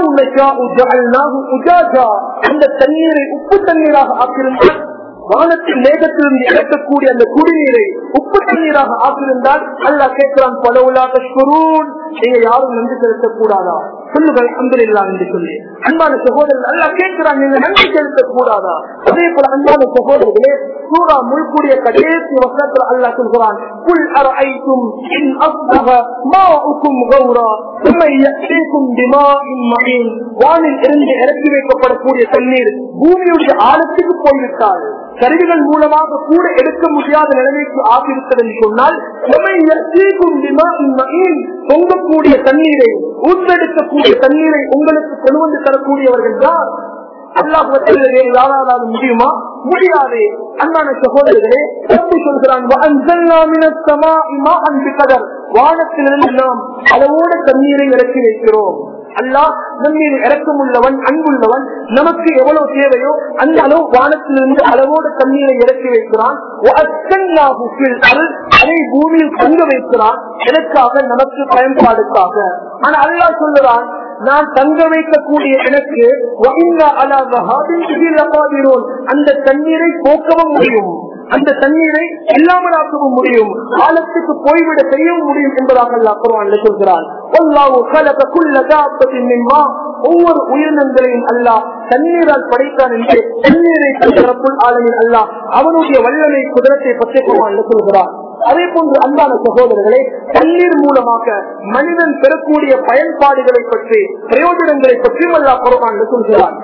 அந்த தண்ணீரை உப்பு தண்ணீராக ஆக்கியிருந்தால் வானத்தில் மேகத்திலிருந்து இறக்கக்கூடிய அந்த குடிநீரை உப்பு தண்ணீராக ஆக்கியிருந்தால் அல்லா கேட்கிறான் பலவுலாக நீங்க யாரும் நன்றி செலுத்தக்கூடாதா சொல்லுங்கள் அன்பில்லா என்று சொல்லி அன்பான சகோதரர்கள் அல்லா கேட்கிறான் நீங்க நன்றி செலுத்தக்கூடாதா அதே போல அன்பான சகோதரர்களே சூரா முழுக்கூடிய கடைசி வசனத்தில் அல்லா சொல்கிறான் புல் அரைக்கும் இன் அஸ்தக மாவுக்கும் கௌரா உண்மை யக்ஷேக்கும் திமாஇன் மகீன் வானில் இருந்து இறக்கி வைக்கப்படக்கூடிய தண்ணீர் பூமியுடைய ஆழத்துக்கு போய்விட்டால் கருவிகள் மூலமாக கூட எடுக்க முடியாத நிலைமைக்கு ஆகிவிட்டது என்று சொன்னால் பொங்கக்கூடிய தண்ணீரை ஊற்றெடுக்கக்கூடிய தண்ணீரை உங்களுக்கு கொண்டு வந்து தரக்கூடியவர்கள் தான் அல்லாஹ் யாராவது முடியுமா முடியாது அண்ணான சகோதரர்களே எப்படி சொல்கிறான் வானத்திலிருந்து நாம் அளவோட தண்ணீரை இறக்கி வைக்கிறோம் அல்லாஹ் நம்மீது இறக்கம் உள்ளவன் அன்புள்ளவன் நமக்கு எவ்வளவு தேவையோ அந்த அளவு வானத்திலிருந்து அளவோடு தண்ணீரை இறக்கி வைக்கிறான் அதை பூமியில் தங்க வைக்கிறான் எதற்காக நமக்கு பயன்பாடுக்காக ஆனா அல்லாஹ் சொல்லுறான் நான் தங்க வைக்கக்கூடிய எனக்கு அந்த தண்ணீரை போக்கவும் முடியும் அந்த தண்ணீரை இல்லாமலாக்கவும் முடியும் காலத்துக்கு போய்விட செய்யவும் முடியும் என்பதாக அல்லாஹ் குர்ஆன்ல சொல்கிறான் வல்லாஹு خلق كل دابة من ماء ஒவ்வொரு உயிரினங்களையும் அல்லாஹ் தண்ணீரால் படைத்தான் என்று தண்ணீரை ரப்புல் ஆலமின் அல்லாஹ் அவனுடைய வல்லமை குதிரத்தை பற்றி குர்ஆன்ல சொல்கிறான் அதே போன்று அன்பான சகோதரர்களே தண்ணீர் மூலமாக மனிதன் பெறக்கூடிய பயன்பாடுகளை பற்றி பிரயோஜனங்களை பற்றியும் அல்லா குரவான் சொல்கிறான்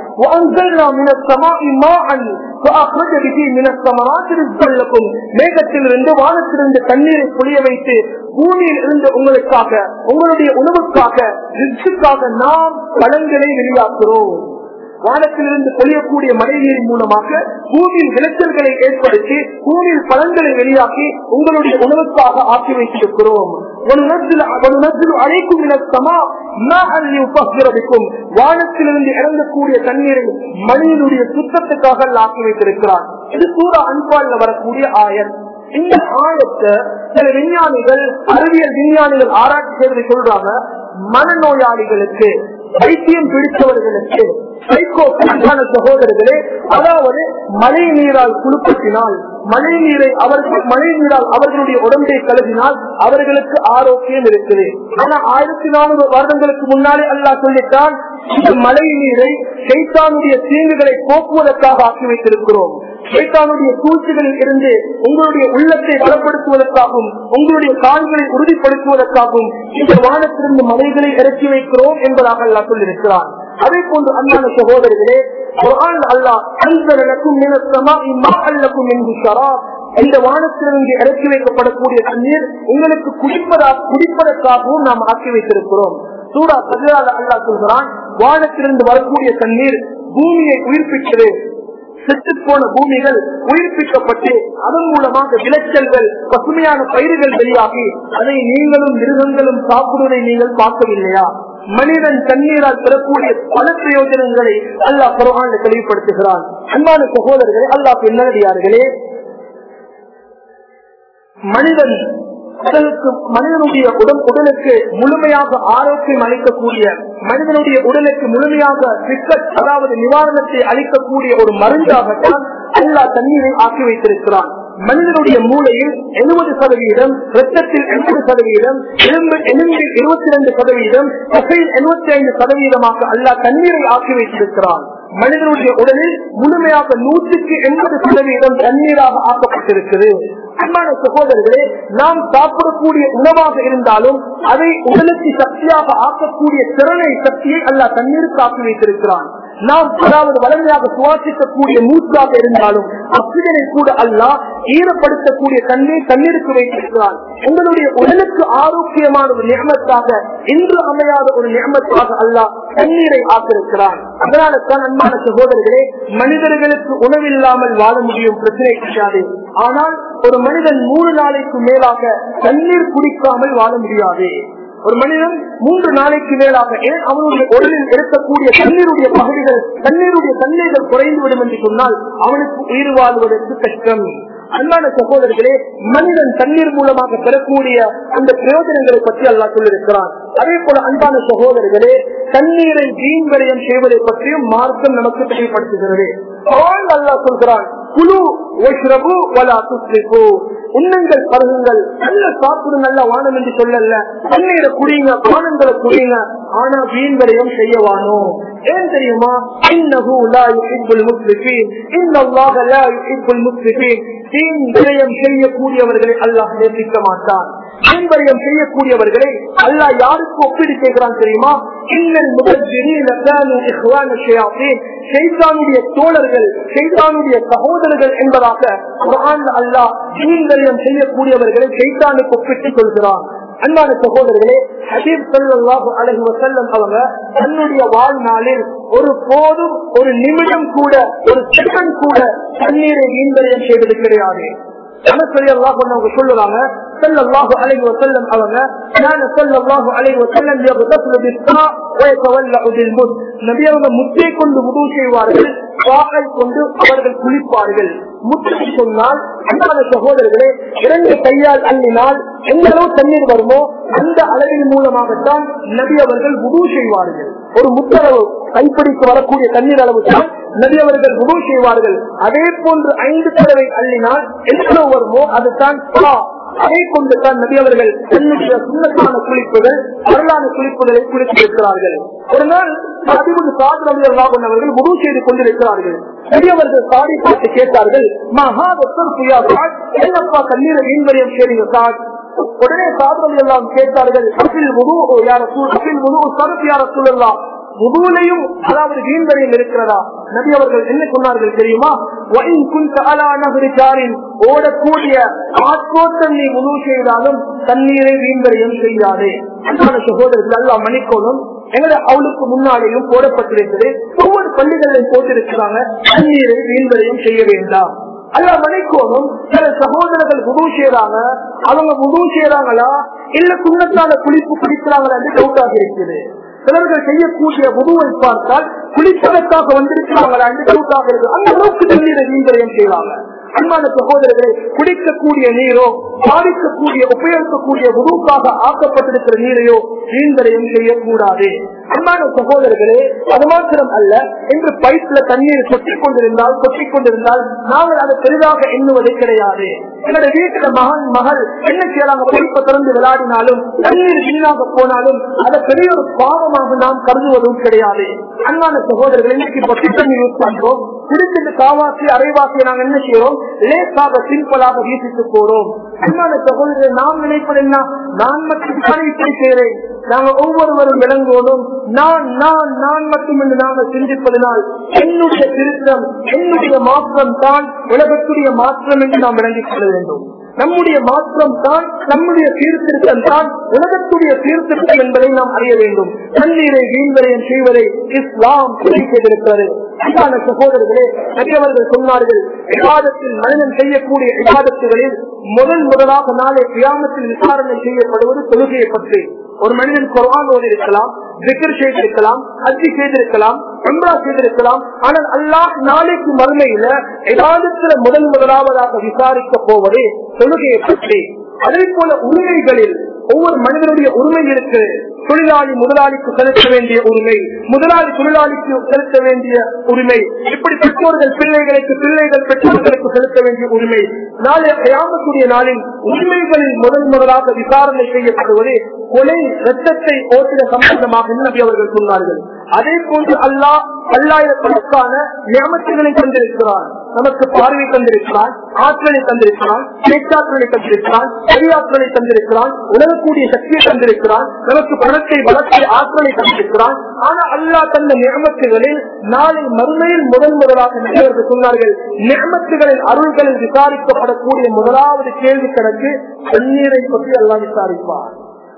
மேகத்திலிருந்து வானத்திலிருந்து தண்ணீரை புளிய வைத்து பூமியில் இருந்து உங்களுக்காக உங்களுடைய உணவுக்காக ரிச்சுக்காக நாம் பழங்களை வெளியாக்குறோம் வானத்திலிருந்து பொழியக்கூடிய மழை நீரின் மூலமாக பூமியில் விளைச்சல்களை ஏற்படுத்தி பூமியில் பழங்களை வெளியாக்கி உங்களுடைய உணவுக்காக ஆக்கி வைத்திருக்கிறோம் அழைக்கும் வானத்திலிருந்து இறங்கக்கூடிய தண்ணீரை மழையினுடைய சுத்தத்துக்காக ஆக்கி வைத்திருக்கிறார் இது சூற அன்பால் வரக்கூடிய ஆயர் இந்த ஆயத்தை சில விஞ்ஞானிகள் அறிவியல் விஞ்ஞானிகள் ஆராய்ச்சி செய்வதை சொல்றாங்க மனநோயாளிகளுக்கு வைத்தியம் பிடித்தவர்களுக்கு சைக்கோ சகோதரர்களே அதாவது மழை நீரால் குழுப்பத்தினால் மழை நீரை அவர்கள் மழை நீரால் அவர்களுடைய உடம்பை கழுவினால் அவர்களுக்கு ஆரோக்கியம் இருக்குது ஆனா ஆயிரத்தி நானூறு வருடங்களுக்கு முன்னாலே அல்லா சொல்லித்தான் இந்த மழை நீரை சைத்தானுடைய தீங்குகளை போக்குவதற்காக ஆக்கி வைத்திருக்கிறோம் சைத்தானுடைய சூழ்ச்சிகளில் இருந்து உங்களுடைய உள்ளத்தை பலப்படுத்துவதற்காகவும் உங்களுடைய கால்களை உறுதிப்படுத்துவதற்காகவும் இந்த வானத்திலிருந்து மலைகளை இறக்கி வைக்கிறோம் என்பதாக அல்லா சொல்லியிருக்கிறான் அதே போன்று அன்பான சகோதரர்களே அல்லாஹ் இந்த வானத்திலிருந்து இறக்கி வைக்கப்படக்கூடிய தண்ணீர் உங்களுக்கு குடிப்பதா குடிப்பதற்காகவும் நாம் ஆக்கி வைத்திருக்கிறோம் சூடா பதிலாக அல்லா சொல்கிறான் வானத்திலிருந்து வரக்கூடிய தண்ணீர் பூமியை உயிர்ப்பிக்கிறது செத்து போன பூமிகள் உயிர்ப்பிக்கப்பட்டு அதன் மூலமாக விளைச்சல்கள் பசுமையான பயிர்கள் வெளியாகி அதை நீங்களும் மிருகங்களும் சாப்பிடுவதை நீங்கள் பார்க்கவில்லையா மனிதன் தண்ணீரால் பெறக்கூடிய பல பிரயோஜனங்களை அல்லாஹ் குரான் தெளிவுபடுத்துகிறான் அன்பான சகோதரர்களே அல்லாஹ் பின்னடியார்களே மனிதன் உடலுக்கு மனிதனுடைய உடல் உடலுக்கு முழுமையாக ஆரோக்கியம் அளிக்கக்கூடிய மனிதனுடைய உடலுக்கு முழுமையாக சிக்கல் அதாவது நிவாரணத்தை அளிக்கக்கூடிய ஒரு மருந்தாகத்தான் எல்லா தண்ணீரை ஆக்கி வைத்திருக்கிறான் மனிதனுடைய மூளையில் எழுபது சதவீதம் ரத்தத்தில் எண்பது சதவீதம் எலும்பு எலும்பில் இருபத்தி ரெண்டு சதவீதம் தசையில் எழுபத்தி ஐந்து சதவீதமாக அல்லா தண்ணீரை ஆக்கி வைத்திருக்கிறான் மனிதனுடைய உடலில் முழுமையாக நூற்றுக்கு எண்பது சதவீதம் தண்ணீராக ஆக்கப்பட்டிருக்கிறது அன்பான சகோதரர்களே நாம் சாப்பிடக்கூடிய உணவாக இருந்தாலும் அதை உடலுக்கு சக்தியாக ஆக்கக்கூடிய திறனை சக்தியை அல்ல தண்ணீருக்கு ஆக்கி வைத்திருக்கிறான் நாம் அதாவது வலிமையாக சுவாசிக்கக்கூடிய மூச்சாக இருந்தாலும் ஆக்சிஜனை கூட அல்ல ஈரப்படுத்தக்கூடிய தண்ணீர் தண்ணீருக்கு வைத்திருக்கிறான் உங்களுடைய உடலுக்கு ஆரோக்கியமான ஒரு நியமத்தாக இன்று அமையாத ஒரு நியமத்தாக அல்ல தண்ணீரை ஆக்கிருக்கிறான் அதனால தான் அன்பான சகோதரர்களே மனிதர்களுக்கு உணவில்லாமல் வாழ முடியும் பிரச்சனை கிடையாது ஆனால் ஒரு மனிதன் மூணு நாளைக்கு மேலாக தண்ணீர் குடிக்காமல் வாழ முடியாது ஒரு மனிதன் மூன்று நாளைக்கு மேலாக ஏன் அவனுடைய உடலில் இருக்கக்கூடிய தண்ணீருடைய பகுதிகள் தண்ணீருடைய தண்ணீர்கள் குறைந்து விடும் என்று சொன்னால் அவனுக்கு உயிர் வாழ்வதற்கு கஷ்டம் அன்பான சகோதரர்களே மனிதன் தண்ணீர் மூலமாக பெறக்கூடிய அந்த பிரயோஜனங்களை பற்றி அல்லா சொல்லியிருக்கிறான் அதே போல அன்பான சகோதரர்களே தண்ணீரை வீண் விரயம் செய்வதை பற்றியும் மார்க்கம் நமக்கு தெளிவுபடுத்துகிறது அல்லா சொல்கிறான் குழு ஒஷ்ரபு வலா துஸ்ரிபு உண்ணுங்கள் பருகுங்கள் நல்ல சாப்பிடு நல்ல வானம் என்று சொல்லல தண்ணீரை குடிங்க பானங்களை குடிங்க ஆனா வீண் விரயம் செய்யவானோ ஏன் தெரியுமா இன்னஹு லா யுஹிப்புல் முஸ்லிமீன் இன்னல்லாஹ லா யுஹிப்புல் முஸ்லிமீன் வீண் விரயம் செய்யக்கூடியவர்களை அல்லாஹ் நேசிக்க மாட்டான் வீண் விரயம் செய்யக்கூடியவர்களை அல்லாஹ் யாருக்கு ஒப்பீடு செய்கிறான் தெரியுமா இன்னல் முபஜ்ஜிரீன கானு இஹ்வான ஷயாத்தீன் ஷைத்தானுடைய தோழர்கள் ஷைத்தானுடைய சகோதரர்கள் என்பதாக குர்ஆன்ல அல்லாஹ் வீண் விரயம் செய்யக்கூடியவர்களை ஷைத்தானுக்கு ஒப்பிட்டு சொல்கிறான் அன்பான சகோதரர்களே ஹபீப் சல்லாஹு அலஹி வசல்லம் அவங்க தன்னுடைய வாழ்நாளில் ஒரு போதும் ஒரு நிமிடம் கூட ஒரு செகண்ட் கூட தண்ணீரை வீண்வரையம் செய்வது கிடையாது அனசரி அல்லாஹ் அவங்க சொல்லுவாங்க சல்லல்லாஹு அலைஹி வஸல்லம் அவங்க கான சல்லல்லாஹு அலைஹி வஸல்லம் யக்தஸ்லு பிஸ்ஸா வ யதவல்லு பில்முத் நபி அவங்க முத்தை கொண்டு வுது செய்வார்கள் பாகை கொண்டு அவர்கள் குளிப்பார்கள் முத்தை சொன்னால் அன்பான சகோதரர்களே இரண்டு கையால் அள்ளினால் எந்த அளவு தண்ணீர் வருமோ அந்த அளவின் மூலமாகத்தான் நபி அவர்கள் வுது செய்வார்கள் ஒரு முத்தளவு கைப்பிடிக்கு வரக்கூடிய தண்ணீர் அளவு தான் நபி அவர்கள் வுது செய்வார்கள் அதே போன்று ஐந்து தடவை அள்ளினால் எந்த வருமோ அதுதான் அதை கொண்டு தான் நபி அவர்கள் தன்னுடைய சுண்ணத்தான குளிப்புகள் வரலான குளிப்புகளை குளித்திருக்கிறார்கள் ஒரு நாள் அதிபதி சாது நபி அல்லாஹன் அவர்கள் முழு செய்து கொண்டிருக்கிறார்கள் நபி அவர்கள் சாடி பார்த்து கேட்டார்கள் மகாதத்தர் புயா சாட் என்னப்பா தண்ணீரை வீண்வரியம் செய்றீங்க சாட் உடனே சாதனம் எல்லாம் கேட்டார்கள் அபில் முழு யார அபில் முழு சரத்து யார சூழல்லாம் முதுலையும் அதாவது வீண்வரையும் இருக்கிறதா நபி அவர்கள் என்ன சொன்னார்கள் தெரியுமா ஓடக்கூடிய ஆட்கோட்டம் நீ முழு செய்தாலும் தண்ணீரை வீண்வரையும் செய்யாதே அன்பான சகோதரர்கள் எல்லாம் மணிக்கோணும் எங்களை அவளுக்கு முன்னாலேயும் போடப்பட்டிருக்கிறது ஒவ்வொரு பள்ளிகளிலும் போட்டிருக்கிறாங்க தண்ணீரை வீண்வரையும் செய்ய வேண்டாம் அல்ல மணிக்கோணும் சில சகோதரர்கள் முழு செய்யறாங்க அவங்க முழு செய்யறாங்களா இல்ல சுண்ணத்தான குளிப்பு குடிக்கிறாங்களா என்று டவுட்டாக இருக்குது சிலர்கள் செய்யக்கூடிய உதவை பார்த்தால் குளிப்பதற்காக வந்திருக்கிறாங்களா என்று டவுட்டாக இருக்கு அந்த அளவுக்கு தண்ணீரை வீண்வரையும் செய்வாங்க அன்பான சகோதரர்களை குடிக்கக்கூடிய நீரோ பாதிக்கக்கூடிய உபயோகிக்கக்கூடிய உருவுக்காக ஆக்கப்பட்டிருக்கிற நீரையோ வீண்வரையும் செய்யக்கூடாது அன்பான சகோதரர்களே அது மாத்திரம் அல்ல என்று பைப்ல தண்ணீர் சொட்டிக் கொண்டிருந்தால் சொட்டிக் கொண்டிருந்தால் நாங்கள் அதை பெரிதாக எண்ணுவது கிடையாது என்னுடைய வீட்டுல மகன் மகள் என்ன செய்யறாங்க பைப்பை திறந்து விளையாடினாலும் தண்ணீர் வீணாக போனாலும் அதை பெரிய ஒரு பாவமாக நாம் கருதுவதும் கிடையாது அன்பான சகோதரர்கள் இன்னைக்கு பொட்டி தண்ணி யூஸ் பண்றோம் குடிச்சிட்டு காவாசி அரைவாசி நாங்க என்ன செய்யறோம் லேசாக சிம்பிளாக வீசிட்டு போறோம் அன்பான சகோதரர் நாம் நினைப்பது என்ன நான் மட்டும் தானே இப்படி செய்கிறேன் நாங்க ஒவ்வொருவரும் விளங்குவதும் நான் நான் நான் மட்டும் என்று நாங்கள் சிந்திப்பதனால் என்னுடைய திருத்தம் என்னுடைய மாற்றம் தான் உலகத்துடைய மாற்றம் என்று நாம் விளங்கிக் கொள்ள வேண்டும் நம்முடைய மாற்றம் தான் நம்முடைய சீர்திருத்தம் தான் உலகத்துடைய சீர்திருத்தம் என்பதை நாம் அறிய வேண்டும் தண்ணீரை வீண்வரையம் செய்வதை இஸ்லாம் துணை செய்திருக்கிறது அன்பான சகோதரர்களே பெரியவர்கள் சொன்னார்கள் விவாதத்தில் மனிதன் செய்யக்கூடிய விவாதத்துகளில் முதல் முதலாக நாளை கிராமத்தில் விசாரணை செய்யப்படுவது தொழுகையை பற்றி ஒரு மனிதன் குரான் ஓதி இருக்கலாம் விக்கர் செய்திருக்கலாம் அஜி செய்திருக்கலாம் அம்ரா செய்திருக்கலாம் ஆனால் அல்லாஹ் நாளைக்கு மறுமையில விவாதத்துல முதல் முதலாவதாக விசாரிக்க போவது தொழுகையை பற்றி அதே போல உரிமைகளில் ஒவ்வொரு மனிதனுடைய உரிமை இருக்கு தொழிலாளி முதலாளிக்கு செலுத்த வேண்டிய உரிமை முதலாளி தொழிலாளிக்கு செலுத்த வேண்டிய உரிமை இப்படி பெற்றோர்கள் பிள்ளைகளுக்கு பிள்ளைகள் பெற்றோர்களுக்கு செலுத்த வேண்டிய உரிமை நாளை கிராமக்கூடிய நாளில் உரிமைகளில் முதல் முதலாக விசாரணை செய்யப்படுவது கொலை ரத்தத்தை ஓட்டின சம்பந்தமாக நபி அவர்கள் சொன்னார்கள் அதே போன்று அல்லாஹ் பல்லாயிரக்கணக்கான நியமத்துகளை தந்திருக்கிறார் நமக்கு பார்வை தந்திருக்கிறான் ஆற்றலை தந்திருக்கிறான் பேச்சாற்றலை தந்திருக்கிறான் அறியாற்றலை தந்திருக்கிறான் உணரக்கூடிய சக்தியை தந்திருக்கிறான் நமக்கு பணத்தை வளர்ச்சி ஆற்றலை தந்திருக்கிறான் ஆனா அல்லா தந்த நியமத்துகளில் நாளை மறுமையில் முதல் முதலாக நிகழ்வு சொன்னார்கள் நியமத்துகளின் அருள்களில் விசாரிக்கப்படக்கூடிய முதலாவது கேள்வி கணக்கு தண்ணீரை பற்றி எல்லாம் விசாரிப்பார்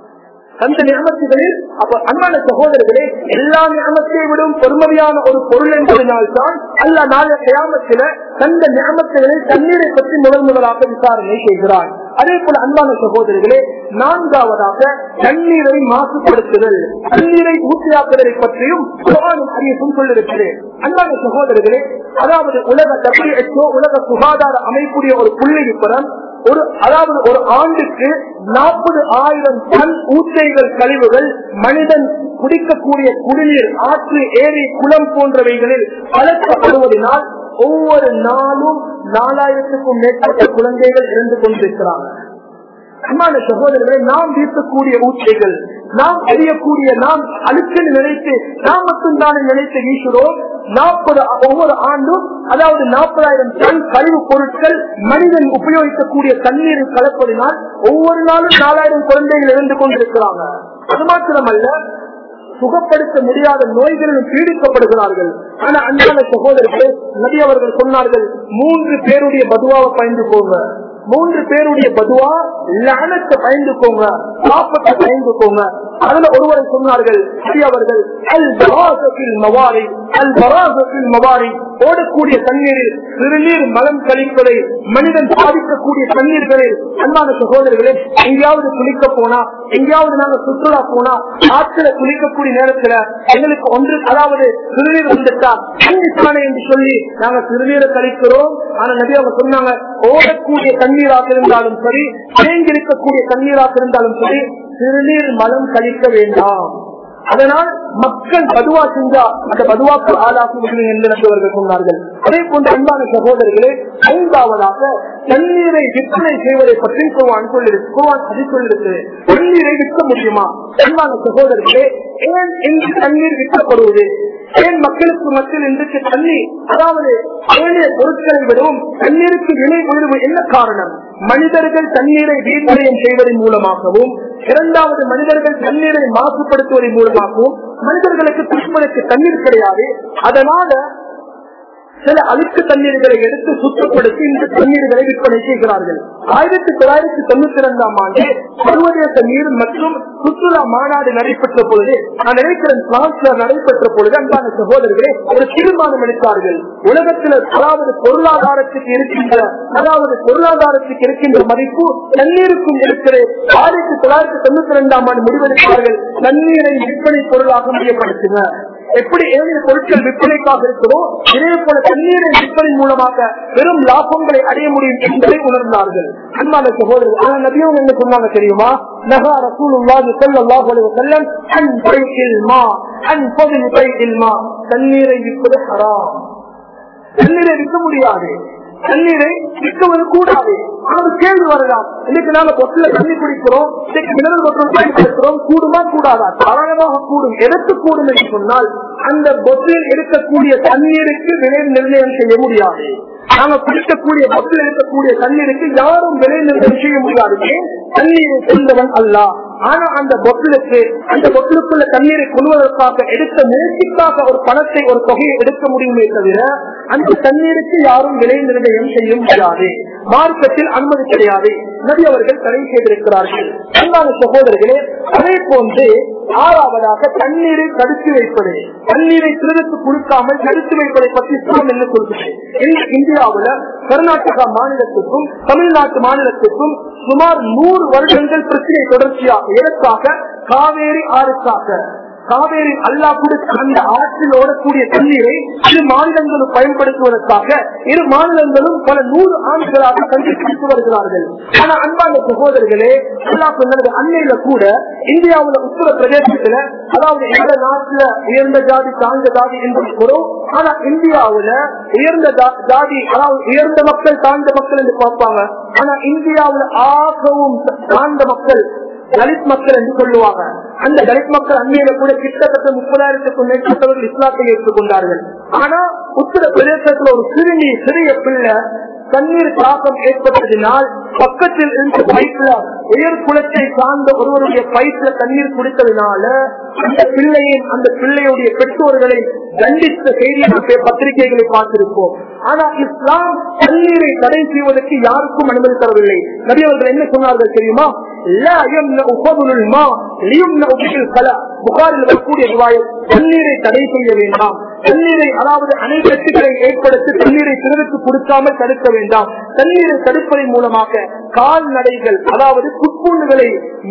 அந்த நியமத்துகளில் அப்ப அன்பான சகோதரர்களே எல்லா நியமத்தை விடும் பொறுமதியான ஒரு பொருள் என்பதனால்தான் அல்ல நாளை கயாமத்தில தந்த நியமத்துகளில் தண்ணீரை பற்றி முதல் முதலாக விசாரணை செய்கிறார் அதே போல அன்பான சகோதரர்களே நான்காவதாக தண்ணீரை மாசுபடுத்துதல் தண்ணீரை ஊற்றியாக்குதலை பற்றியும் குரானும் அறியப்பும் சொல்லிருக்கிறேன் அன்பான சகோதரர்களே அதாவது உலக டபிள்யூஎச்ஓ உலக சுகாதார அமைப்புடைய ஒரு புள்ளி விபரம் ஒரு அதாவது ஒரு ஆண்டுக்கு நாற்பது ஆயிரம் டன் ஊற்றைகள் கழிவுகள் மனிதன் குடிக்கக்கூடிய குடிநீர் ஆற்று ஏரி குளம் போன்றவைகளில் கலக்கப்படுவதனால் ஒவ்வொரு நாளும் நாலாயிரத்துக்கும் மேற்பட்ட குழந்தைகள் இருந்து கொண்டிருக்கிறாங்க அன்பான சகோதரர்களை நாம் வீசக்கூடிய ஊற்றைகள் நாம் அறியக்கூடிய நாம் அழுக்கென்று நினைத்து நாம் மட்டும்தானே நினைத்து வீசுகிறோம் நாற்பது ஒவ்வொரு ஆண்டும் அதாவது நாற்பதாயிரம் டன் கழிவு பொருட்கள் மனிதன் உபயோகிக்கக்கூடிய தண்ணீரில் கலப்பதினால் ஒவ்வொரு நாளும் நாலாயிரம் குழந்தைகள் இருந்து கொண்டிருக்கிறாங்க அது மாத்திரமல்ல சுகப்படுத்த முடியாத நோய்களிலும் பீடிக்கப்படுகிறார்கள் ஆனா அன்பான சகோதரர்களே நபி அவர்கள் சொன்னார்கள் மூன்று பேருடைய பதுவாவை பயந்து போங்க மூன்று பேருடைய பதுவா லனத்தை பயந்துக்கோங்க பாப்பத்தை பயந்துக்கோங்க அதுல ஒருவரை சொன்னார்கள் அவர்கள் அல் பராசத்தில் மவாரி அல் பராசத்தில் மவாரி ஓடக்கூடிய தண்ணீரில் சிறுநீர் மலம் கழிப்பதை மனிதன் பாதிக்கக்கூடிய தண்ணீர்களில் அன்பான சகோதரர்களே எங்கேயாவது குளிக்க போனா எங்கேயாவது நாங்க சுற்றுலா போனா ஆற்றில குளிக்கக்கூடிய நேரத்துல எங்களுக்கு ஒன்று அதாவது சிறுநீர் வந்துட்டா தண்ணி என்று சொல்லி நாங்க சிறுநீரை கழிக்கிறோம் ஆனா நபி அவங்க சொன்னாங்க ஓடக்கூடிய தண்ணீராக இருந்தாலும் சரி தேங்கிருக்கக்கூடிய தண்ணீராக இருந்தாலும் சரி சிறுநீர் மலம் கழிக்க வேண்டாம் அதனால் மக்கள் பதுவா செஞ்சா அந்த பதுவாக்கு ஆளாக்க முடியும் என்று நம்பவர்கள் சொன்னார்கள் அதே போன்ற அன்பான சகோதரர்களே ஐந்தாவதாக தண்ணீரை விற்பனை செய்வதை பற்றி குருவான் சொல்லிருக்கு குருவான் அது சொல்லிருக்கு தண்ணீரை விற்க முடியுமா அன்பான சகோதரர்களே ஏன் இன்று தண்ணீர் விற்கப்படுவது ஏன் மக்களுக்கு மத்தியில் இன்றைக்கு தண்ணீர் அதாவது ஏனைய பொருட்களை விடவும் தண்ணீருக்கு விலை உயர்வு என்ன காரணம் மனிதர்கள் தண்ணீரை வீண்வரையம் செய்வதன் மூலமாகவும் இரண்டாவது மனிதர்கள் தண்ணீரை மாசுபடுத்துவதன் மூலமாகவும் மனிதர்களுக்கு குடிப்பதற்கு தண்ணீர் கிடையாது அதனால சில அழுக்கு தண்ணீர்களை எடுத்து சுத்தப்படுத்தி இந்த தண்ணீர்களை விற்பனை செய்கிறார்கள் ஆயிரத்தி தொள்ளாயிரத்தி தொண்ணூத்தி இரண்டாம் ஆண்டு சர்வதேச நீர் மற்றும் சுற்றுலா மாநாடு நடைபெற்ற பொழுது நான் நினைக்கிறேன் பிரான்ஸ்ல நடைபெற்ற பொழுது அன்பான சகோதரர்களே ஒரு தீர்மானம் எடுத்தார்கள் உலகத்தில் அதாவது பொருளாதாரத்துக்கு இருக்கின்ற அதாவது பொருளாதாரத்துக்கு இருக்கின்ற மதிப்பு தண்ணீருக்கும் இருக்கிறது ஆயிரத்தி தொள்ளாயிரத்தி தொண்ணூத்தி இரண்டாம் ஆண்டு முடிவெடுத்தார்கள் தண்ணீரை விற்பனை பொருளாக மையப்படுத்துங்க எப்படி ஏனைய பொருட்கள் விற்பனைக்காக இருக்கிறோ இதே போல தண்ணீரை விற்பனை மூலமாக பெரும் லாபங்களை அடைய முடியும் என்பதை உணர்ந்தார்கள் அன்பான சகோதரர் ஆனா நபியும் என்ன சொன்னாங்க தெரியுமா நகா ரசூலுல்லாஹி ஸல்லல்லாஹு அலைஹி வஸல்லம் அன் பைஇல் மா அன் ஃபضل பைஇல் மா தண்ணீரை விற்பது ஹராம் தண்ணீரை விற்க முடியாது தண்ணீரை விற்கவது கூடாது ஆனால் கேள்வி வரலாம் இன்னைக்கு நாம பொட்டில தண்ணி குடிக்கிறோம் இன்னைக்கு மினரல் பொட்டல் பயன்படுத்துறோம் கூடுமா கூடாதா தாராளமாக கூடும் எதற்கு கூடும் என்று சொன்னால் அந்த பொட்டில் இருக்கக்கூடிய தண்ணீருக்கு விலை நிர்ணயம் செய்ய முடியாது நாம குடிக்கக்கூடிய பொட்டில் இருக்கக்கூடிய தண்ணீருக்கு யாரும் விலை நிர்ணயம் செய்ய முடியாது ஏன் தண்ணீரை கொண்டவன் அல்ல ஆனா அந்த பொட்டிலுக்கு அந்த பொட்டிலுக்குள்ள தண்ணீரை கொள்வதற்காக எடுத்த முயற்சிக்காக ஒரு பணத்தை ஒரு தொகையை எடுக்க முடியுமே தவிர அந்த தண்ணீருக்கு யாரும் விலை நிர்ணயம் செய்ய முடியாது மார்க்கத்தில் அனுமதி கிடையாது நபி அவர்கள் தடை செய்திருக்கிறார்கள் அன்பான சகோதரர்களே அதே போன்று ஆறாவதாக தண்ணீரை தடுத்து வைப்பது தண்ணீரை திருடுத்து கொடுக்காமல் தடுத்து வைப்பதை பற்றி இஸ்லாம் என்ன சொல்கிறது இந்த இந்தியாவுல கர்நாடகா மாநிலத்துக்கும் தமிழ்நாட்டு மாநிலத்துக்கும் சுமார் நூறு வருடங்கள் பிரச்சனை தொடர்ச்சியாக எதற்காக காவேரி ஆறுக்காக காவேரி அல்லா கொடுத்த அந்த ஆற்றில் ஓடக்கூடிய தண்ணீரை இரு மாநிலங்களும் பயன்படுத்துவதற்காக இரு மாநிலங்களும் பல நூறு ஆண்டுகளாக கண்டுபிடித்து வருகிறார்கள் ஆனா அன்பான சகோதரர்களே அல்லா சொன்னது அன்னையில கூட இந்தியாவுல உத்தர பிரதேசத்துல அதாவது எந்த நாட்டுல உயர்ந்த ஜாதி தாழ்ந்த ஜாதி என்பது பொருள் ஆனா இந்தியாவுல உயர்ந்த ஜா- ஜாதி அதாவது உயர்ந்த மக்கள் தாழ்ந்த மக்கள் என்று பார்ப்பாங்க ஆனா இந்தியாவுல ஆகவும் தாழ்ந்த மக்கள் தலித் மக்கள் என்று சொல்லுவாங்க அந்த தலித் மக்கள் அந்நியில கூட கிட்டத்தட்ட முப்பதாயிரத்துக்கும் மேற்பட்டவர்கள் இஸ்லாத்தை ஏற்றுக்கொண்டார்கள் ஆனா உத்தர பிரதேசத்துல ஒரு சிறுமி சிறிய பிள்ளை தண்ணீர் தாக்கம் ஏற்பட்டதினால் பக்கத்தில் இருந்த பைப்ல உயர் குளத்தை சார்ந்த ஒருவருடைய பைப்ல தண்ணீர் குடித்ததினால அந்த பிள்ளையின் அந்த பிள்ளையுடைய பெற்றோர்களை தண்டித்த செய்தியை நாம் பே- பத்திரிகைகளை பார்த்திருப்போம் ஆனா இஸ்லாம் தண்ணீரை தடை செய்வதற்கு யாருக்கும் அனுமதி தரவில்லை நபி அவர்கள் என்ன சொன்னார்கள் தெரியுமா لا يمنع فضل الماء ليمنع به الخلاء புகாரில் வரக்கூடிய ரிவாயத் தண்ணீரை தடை செய்ய வேண்டாம் தண்ணீரை அதாவது அணைக்கட்டுகளை ஏற்படுத்தி தண்ணீரை பிறருக்கு கொடுக்காமல் தடுக்க வேண்டாம் தண்ணீரை தடுப்பதன் மூலமாக கால்நடைகள் அதாவது புட்புண்ணுகளை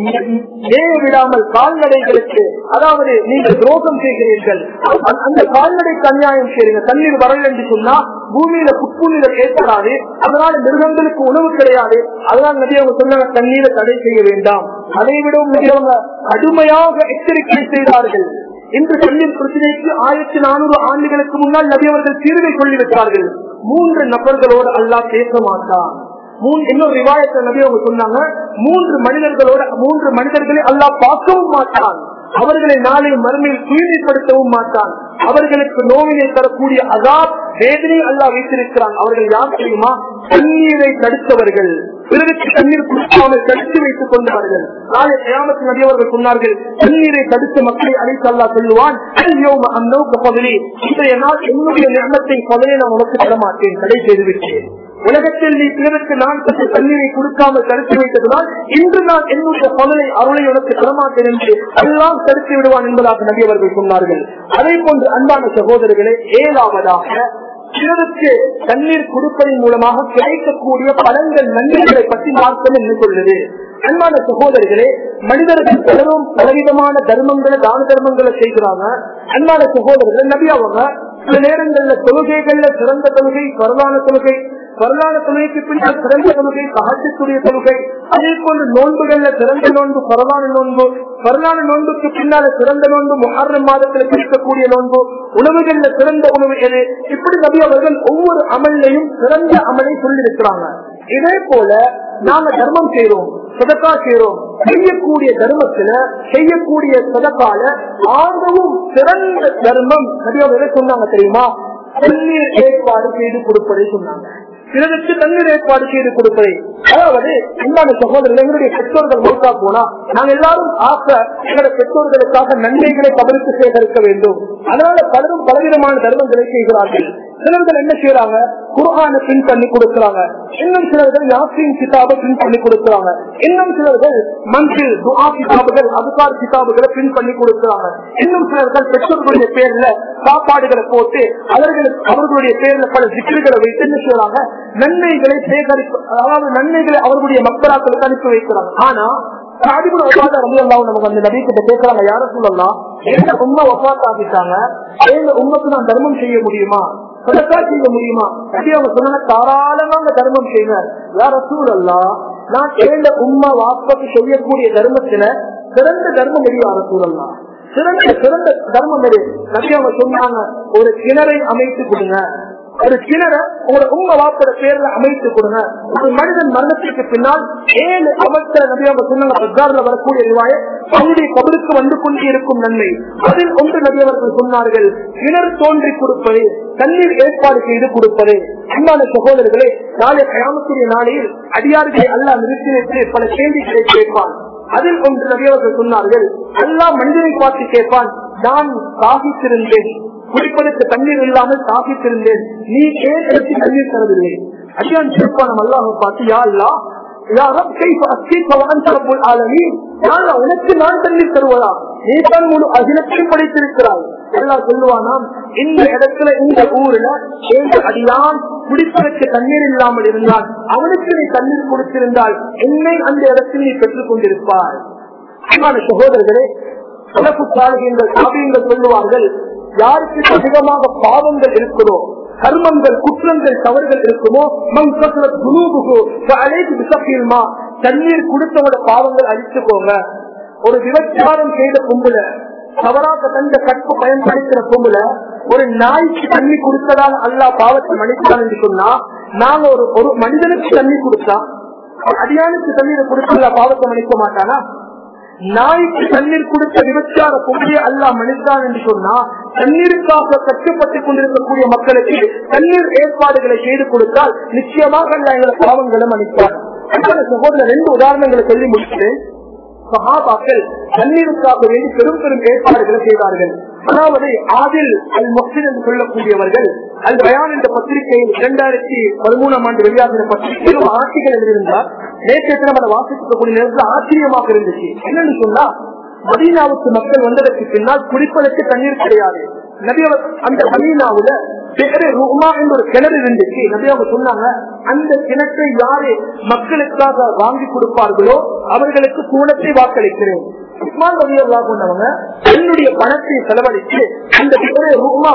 ஏற விடாமல் கால்நடைகளுக்கு அதாவது நீங்கள் துரோகம் செய்கிறீர்கள் அந்த- அந்த கால்நடைக்கு அநியாயம் செய்யுங்க தண்ணீர் வரல என்று சொன்னா பூமியில புட்புண்ணுகள் ஏற்படாது அதனால மிருகங்களுக்கு உணவு கிடையாது அதனால நிறைய சொன்னாங்க தண்ணீரை தடை செய்ய வேண்டாம் அதை விடவும் நிறையவங்க கடுமையாக எச்சரிக்கை செய்தார்கள் இன்று தண்ணீர் பிரச்சனைக்கு ஆயிரத்தி நானூறு ஆண்டுகளுக்கு முன்னால் நபி அவர்கள் தீர்வை சொல்லிவிட்டார்கள் மூன்று நபர்களோடு அல்லாஹ் பேச மாட்டான் மூன்று இன்னொரு ரிவாயத்தை நபி அவங்க சொன்னாங்க மூன்று மனிதர்களோட மூன்று மனிதர்களை அல்லாஹ் பார்க்கவும் மாட்டான் அவர்களை நாளை மறுமையில் தூய்மைப்படுத்தவும் மாட்டான் அவர்களுக்கு நோவினை தரக்கூடிய அதாப் வேதனை அல்லாஹ் வைத்திருக்கிறான் அவர்கள் யார் தெரியுமா தண்ணீரை தடுத்தவர்கள் பிறருக்கு தண்ணீர் குடிக்காமல் தடுத்து வைத்துக் கொண்டார்கள் நாளை கிராமத்து நபி அவர்கள் சொன்னார்கள் தண்ணீரை தடுத்த மக்களை அழைத்து அல்லாஹ் சொல்லுவான் "அல்-யௌம அன்னௌக ஃபதலி." இன்றைய நாள் என்னுடைய நியமத்தை பதவியை நான் உனக்கு தரமாட்டேன் தடை செய்து விட்டேன் உலகத்தில் நீ பிறருக்கு நான் பெற்ற தண்ணீரை கொடுக்காமல் தடுத்து வைத்ததுனால் இன்று நான் என்னுடைய பதலை அருளை உனக்கு தரமாட்டேன் என்று எல்லாம் தடுத்து விடுவான் என்பதாக நபி அவர்கள் சொன்னார்கள் அதே போன்று அன்பான சகோதரர்களே ஏழாவதாக பிறருக்கு தண்ணீர் கொடுப்பதன் மூலமாக கிடைக்கக்கூடிய பலன்கள் நன்மைகளை பற்றி மார்க்கம் என்ன சொல்லுது அன்பான சகோதரர்களே மனிதர்கள் பலரும் பலவிதமான தர்மங்களை தான தர்மங்களை செய்கிறாங்க அன்பான சகோதரர்கள் நபி அவங்க சில நேரங்கள்ல தொழுகைகள்ல சிறந்த தொழுகை வரலான தொழுகை வரலான தொழுகைக்கு பின்னால் சிறந்த தொழுகை சகஜத்துடைய தொழுகை அதே போன்று நோன்புகள்ல சிறந்த நோன்பு பரவான நோன்பு வரலான நோன்புக்கு பின்னால சிறந்த நோன்பு முஹர்ரம் மாதத்தில் பிடிக்கக்கூடிய நோன்பு உணவுகள்ல சிறந்த உணவு எது இப்படி நபி அவர்கள் ஒவ்வொரு அமல்லையும் சிறந்த அமலை சொல்லியிருக்கிறாங்க இதே போல நாங்க தர்மம் செய்யறோம் சதக்கா செய்யறோம் செய்யக்கூடிய தர்மத்துல செய்யக்கூடிய சதக்கால ஆகவும் சிறந்த தர்மம் நபி அவங்க எதை சொன்னாங்க தெரியுமா தண்ணீர் ஏற்பாடு செய்து கொடுப்பதை சொன்னாங்க பிறருக்கு தண்ணீர் ஏற்பாடு செய்து கொடுப்பதை அதாவது அன்பான சகோதரர்கள் எங்களுடைய பெற்றோர்கள் மௌத்தா போனா நாங்க எல்லாரும் ஆசை எங்களுடைய பெற்றோர்களுக்காக நன்மைகளை கவனித்து சேகரிக்க வேண்டும் அதனால பலரும் பலவிதமான தர்மங்களை செய்கிறார்கள் சிலர்கள் என்ன செய்யறாங்க குர்ஆனை பின் பண்ணி கொடுக்கிறாங்க இன்னும் சிலர்கள் யாசின் கிதாபை பின் பண்ணி கொடுக்கிறாங்க இன்னும் சிலர்கள் மன்சில் துஆ கிதாபுகள் அதுகார் கிதாபுகளை பின் பண்ணி கொடுக்கிறாங்க இன்னும் சிலர்கள் பெற்றோர்களுடைய பேர்ல சாப்பாடுகளை போட்டு அவர்களுக்கு அவர்களுடைய பேர்ல பல சிக்கல்களை வைத்து என்ன செய்யறாங்க நன்மைகளை சேகரிப்பு அதாவது நன்மைகளை அவர்களுடைய மக்களாக்களுக்கு அனுப்பி வைக்கிறாங்க ஆனா சாதிபுர ஒப்பாத ரமியல்லாவும் நமக்கு அந்த நபி கிட்ட பேசுறாங்க யார சொல்லலாம் எங்க உண்மை ஒப்பாத்த ஆகிட்டாங்க எங்க உண்மைக்கு நான் தர்மம் செய்ய முடியுமா சதக்கா செய்ய முடியுமா அப்படி அவங்க சொன்னாங்க தாராளமா அந்த தர்மம் செய்யுங்க யார சூழல்லா நான் ஏண்ட உண்மை வாப்பக்கு செய்யக்கூடிய தர்மத்துல சிறந்த தர்மம் எது யார சூழல்லா சிறந்த சிறந்த தர்மம் எது நபி அவங்க சொன்னாங்க ஒரு கிணறை அமைத்து கொடுங்க ஒரு கிணற உங்களோட உங்க வாப்பட பேர்ல அமைத்து கொடுங்க ஒரு மனிதன் மரணத்திற்கு பின்னால் ஏழு அவசர நபியாக சொன்னாங்க பஜார்ல வரக்கூடிய ரிவாய அவருடைய கபருக்கு வந்து கொண்டே இருக்கும் நன்மை அதில் ஒன்று நபியவர்கள் சொன்னார்கள் கிணறு தோன்றி கொடுப்பது தண்ணீர் ஏற்பாடு செய்து கொடுப்பது அன்பான சகோதரர்களே நாளை கயாமத்துடைய நாளையில் அடியார்களை அல்லா நிறுத்தி வைத்து பல கேள்விகளை கேட்பான் அதில் ஒன்று நபியவர்கள் சொன்னார்கள் அல்லா மனிதனை பார்த்து கேட்பான் நான் சாகித்திருந்தேன் குடிப்பதற்கு தண்ணீர் இல்லாமல் சாப்பிட்டிருந்தேன் நீ ஏன் எனக்கு தண்ணீர் தரவில்லை அடியான் சிறப்பான அல்லாஹ் பார்த்து யா அல்லா யா ரப் கைஃப அஸ்கீக வ அன்த ரப்புல் ஆலமீன் யா அல்லாஹ், உனக்கு நான் தண்ணீர் தருவதா நீ தான் முழு அகிலத்தையும் படைத்திருக்கிறாய் அல்லாஹ் சொல்லுவானாம் இந்த இடத்துல இந்த ஊர்ல ஏழு அடியான் குடிப்பதற்கு தண்ணீர் இல்லாமல் இருந்தால் அவனுக்கு நீ தண்ணீர் கொடுத்திருந்தால் என்னை அந்த இடத்தில் நீ பெற்றுக் கொண்டிருப்பாய் அன்பான சகோதரர்களே சிறப்பு சாலைகள் காவியங்கள் சொல்லுவார்கள் யாருக்கு அதிகமாக பாவங்கள் இருக்கிறதோ கர்மங்கள் குற்றங்கள் தவறுகள் இருக்குமோ மண் கசரத் குலூபுகு அழைத்து விசப்பியல்மா தண்ணீர் கொடுத்தவோட பாவங்கள் அழிச்சுக்கோங்க ஒரு விபச்சாரம் செய்த கும்பல தவறாக தந்த கற்பு பயன்படுத்தின கும்பல ஒரு நாய்க்கு தண்ணி கொடுத்ததால் அல்லாஹ் பாவத்தை மன்னித்தான் என்று சொன்னா நாங்க ஒரு ஒரு மனிதனுக்கு தண்ணி கொடுத்தா ஒரு அடியானுக்கு தண்ணீரை கொடுத்தா பாவத்தை மன்னிக்க மாட்டானா நாய்க்கு தண்ணீர் கொடுத்த விபச்சார பொங்கலை அல்லாஹ் மன்னித்தான் என்று சொன்னா தண்ணீருக்காக கஷ்டப்பட்டுக் கொண்டிருக்கக்கூடிய மக்களுக்கு தண்ணீர் ஏற்பாடுகளை செய்து கொடுத்தால் நிச்சயமாக அல்லாஹ் எங்களை பாவங்களை மன்னிப்பார் அன்பான சகோதரர் ரெண்டு உதாரணங்களை சொல்லி முடிக்கிறேன் சஹாபாக்கள் தண்ணீருக்காக வேண்டி பெரும் பெரும் ஏற்பாடுகளை செய்தார்கள் அதாவது ஆதில் அல் மொஹின் என்று சொல்லக்கூடியவர்கள் அல் பயான் என்ற பத்திரிகையில் இரண்டாயிரத்தி பதிமூணாம் ஆண்டு வெளியாகிற பத்திரிகையில் ஆட்சிகள் எழுதியிருந்தார் நேற்று நம்ம அதை வாசிக்கக்கூடிய நேரத்தில் ஆச்சரியமாக இருந்துச்சு என்னன்னு சொன்னா மதீனாவுக்கு மக்கள் வந்ததற்கு பின்னால் குடிப்பதற்கு தண்ணீர் கிடையாது நபி அவர் அந்த மதீனாவுல பேரு ருமா என்ற ஒரு கிணறு இருந்துச்சு நபி அவங்க சொன்னாங்க அந்த கிணற்றை யாரு மக்களுக்காக வாங்கி கொடுப்பார்களோ அவர்களுக்கு கூடத்தை வாக்களிக்கிறேன் உஸ்மான் ரவி அல்லா கொண்டவங்க தன்னுடைய பணத்தை செலவழித்து அந்த பேரு ருமா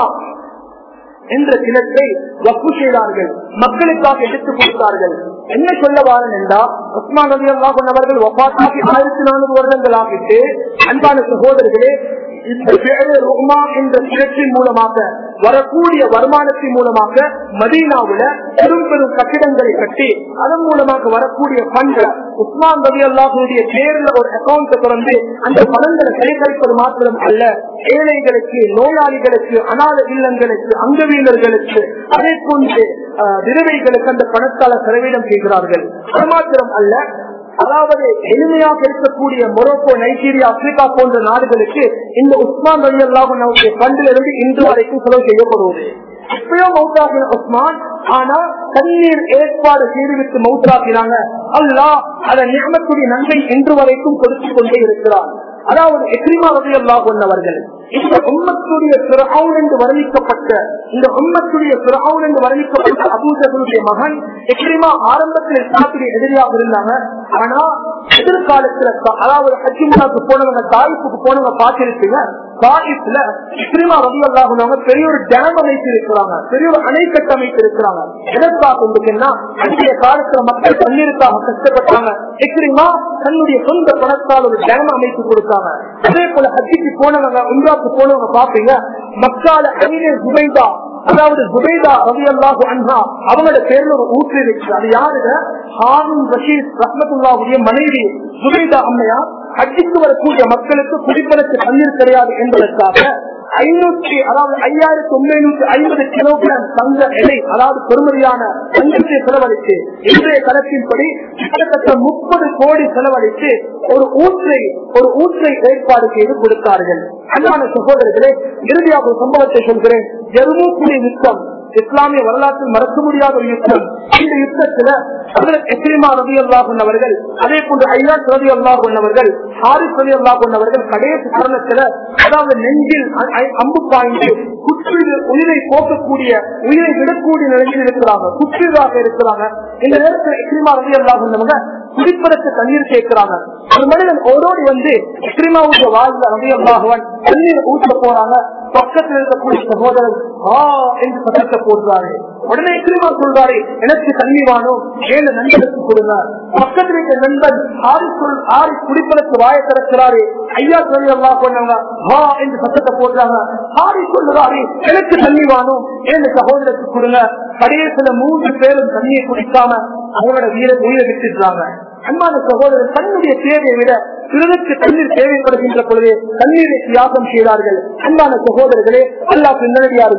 என்ற கிணற்றை வப்பு செய்தார்கள் மக்களுக்காக எடுத்துக் கொடுத்தார்கள் என்ன சொல்ல வாரன் என்றால் உஸ்மான் ரவி அல்லா கொண்டவர்கள் ஒப்பாத்தாக்கி ஆயிரத்தி நானூறு வருடங்கள் ஆகிட்டு அன்பான சகோதரர்களே இந்த பேரு ருமா என்ற கிணற்றின் மூலமாக வரக்கூடிய வருமானத்தின் மூலமாக மதீனாவுல பெரும் பெரும் கட்டிடங்களை கட்டி அதன் மூலமாக வரக்கூடிய பண்கள் உஸ்மான் ரவி அல்லாஹுடைய பேர்ல ஒரு அக்கௌண்ட் திறந்து அந்த பணங்களை சேகரிப்பது மாத்திரம் அல்ல ஏழைகளுக்கு நோயாளிகளுக்கு அநாத இல்லங்களுக்கு அங்கவீனர்களுக்கு அதே போன்று அஹ், விதவைகளுக்கு அந்த பணத்தால செலவீனம் செய்கிறார்கள் அது மாத்திரம் அல்ல அதாவது எளிமையாக இருக்கக்கூடிய மொரோக்கோ நைஜீரியா ஆப்பிரிக்கா போன்ற நாடுகளுக்கு இந்த உஸ்மான் வழி அல்லாஹுடைய பண்டிலிருந்து இன்று வரைக்கும் செலவு செய்யப்படுவது எப்பயோ மௌத்தாகின உஸ்மான் ஆனா தண்ணீர் ஏற்பாடு செய்துவிட்டு மௌத்தாக்கினாங்க அல்லாஹ் அதை நியமக்கூடிய நன்மை இன்று வரைக்கும் கொடுத்து கொண்டே இருக்கிறார் அதாவது எக்ரிமா ரவி அல்லா கொண்டவர்கள் இந்த உம்மத்துடைய பிறவுன் என்று வர்ணிக்கப்பட்ட இந்த உம்மத்துடைய பிறவுன் என்று வர்ணிக்கப்பட்ட அபூசர்களுடைய மகன் எக்ரிமா ஆரம்பத்தில் இஸ்லாத்துடைய எதிரியாக இருந்தாங்க ஆனா எதிர்காலத்துல த- அதாவது ஹஜ்ஜிமுலாக்கு போனவங்க தாயிப்புக்கு போனவங்க பார்த்திருப்பீங்க தாயிப்ல எக்ரிமா ரவி அல்லா கொண்டவங்க பெரிய ஒரு டேம் அமைத்து இருக்கிறாங்க பெரிய ஒரு அணை கட்டமைத்து இருக்கிறாங்க எதற்காக இருந்துச்சுன்னா அன்றைய காலத்துல மக்கள் தண்ணீருக்காக கஷ்டப்பட்டாங்க எக்ரிமா தன்னுடைய சொந்த பணத்தால் ஒரு டேம் அமைத்து கொடுத்தாங்க அதே போல ஹஜ்ஜிக்கு போனவங்க உம்ராக்கு போனவங்க பாப்பீங்க மக்கால அணிலே ஜுபைதா அதாவது ஜுபைதா ரவி அல்லாஹு அன்ஹா அவங்களோட பேர்ல ஒரு ஊற்று இருக்கு அது யாருங்க ஹாரூன் ரஷீத் ரஹ்மத்துல்லாவுடைய மனைவி ஜுபைதா அம்மையா ஹஜ்ஜிக்கு வரக்கூடிய மக்களுக்கு குடிப்பதற்கு தண்ணீர் கிடையாது என்பதற்காக ஐநூற்றி அதாவது ஐயாயிரத்தி ஒன்பது ஐம்பது கிலோகிராம் தங்க எடை அதாவது பெருமதியான தங்கத்தை செலவழித்து இன்றைய கணக்கின்படி கிட்டத்தட்ட முப்பது கோடி செலவழித்து ஒரு ஊற்றை ஒரு ஊற்றை ஏற்பாடு செய்து கொடுத்தார்கள் அன்பான சகோதரர்களே இறுதியாக ஒரு சம்பவத்தை சொல்கிறேன் ஜெர்மூக்குடி யுத்தம் இஸ்லாமிய வரலாற்றில் மறக்க முடியாத ஒரு யுத்தம் இந்த யுத்தத்துல ஹஜ்ரத் எக்ரிமா ரவி அல்லா கொண்டவர்கள் அதே போன்று ஐயாஸ் ரவி அல்லா கொண்டவர்கள் ஹாரிஸ் ரவி அல்லா கொண்டவர்கள் கடைசி தருணத்துல அதாவது நெஞ்சில் அ- அ- அம்பு பாய்ந்து குற்று உயிரை போக்கக்கூடிய உயிரை விடக்கூடிய நிலையில் இருக்கிறாங்க குற்றீராக இருக்கிறாங்க இந்த நேரத்தில் எக்ரிமா ரவி அல்லா கொண்டவங்க குடிப்பதற்கு தண்ணீர் கேட்கிறாங்க ஒரு மனிதன் ஓடோடி வந்து எக்ரிமாவுடைய வாழ்ந்த ரவி அல்லாஹவன் தண்ணீர் ஊற்ற போறாங்க பக்கத்தில் இருக்கக்கூடிய சகோதரன் ஆ என்று சத்தத்தை போடுறாரு உடனே எக்ரிமா சொல்றாரு எனக்கு தண்ணி வாணும் ஏழு நண்பருக்கு கொடுங்க பக்கத்தில் இருக்க நண்பன் ஆறு சொல் ஆறு குடிப்பதற்கு வாய திறக்கிறாரு ஐயா சொல்லி எல்லாம் பண்ணாங்க வா என்று சத்தத்தை போடுறாங்க ஆரி சொல்லுறாரு எனக்கு தண்ணி வாணும் ஏழு சகோதரருக்கு கொடுங்க கடைசியில மூன்று பேரும் தண்ணியை குடிக்காம அவங்களோட வீர உயிரை விட்டுடுறாங்க அன்பான சகோதரர் தன்னுடைய தேவையை விட பிறருக்கு தண்ணீர் தேவைப்படுகின்ற பொழுது தண்ணீரை தியாகம் செய்தார்கள் அன்பான சகோதரர்களே அல்லாஹ் நல்லடியார்களே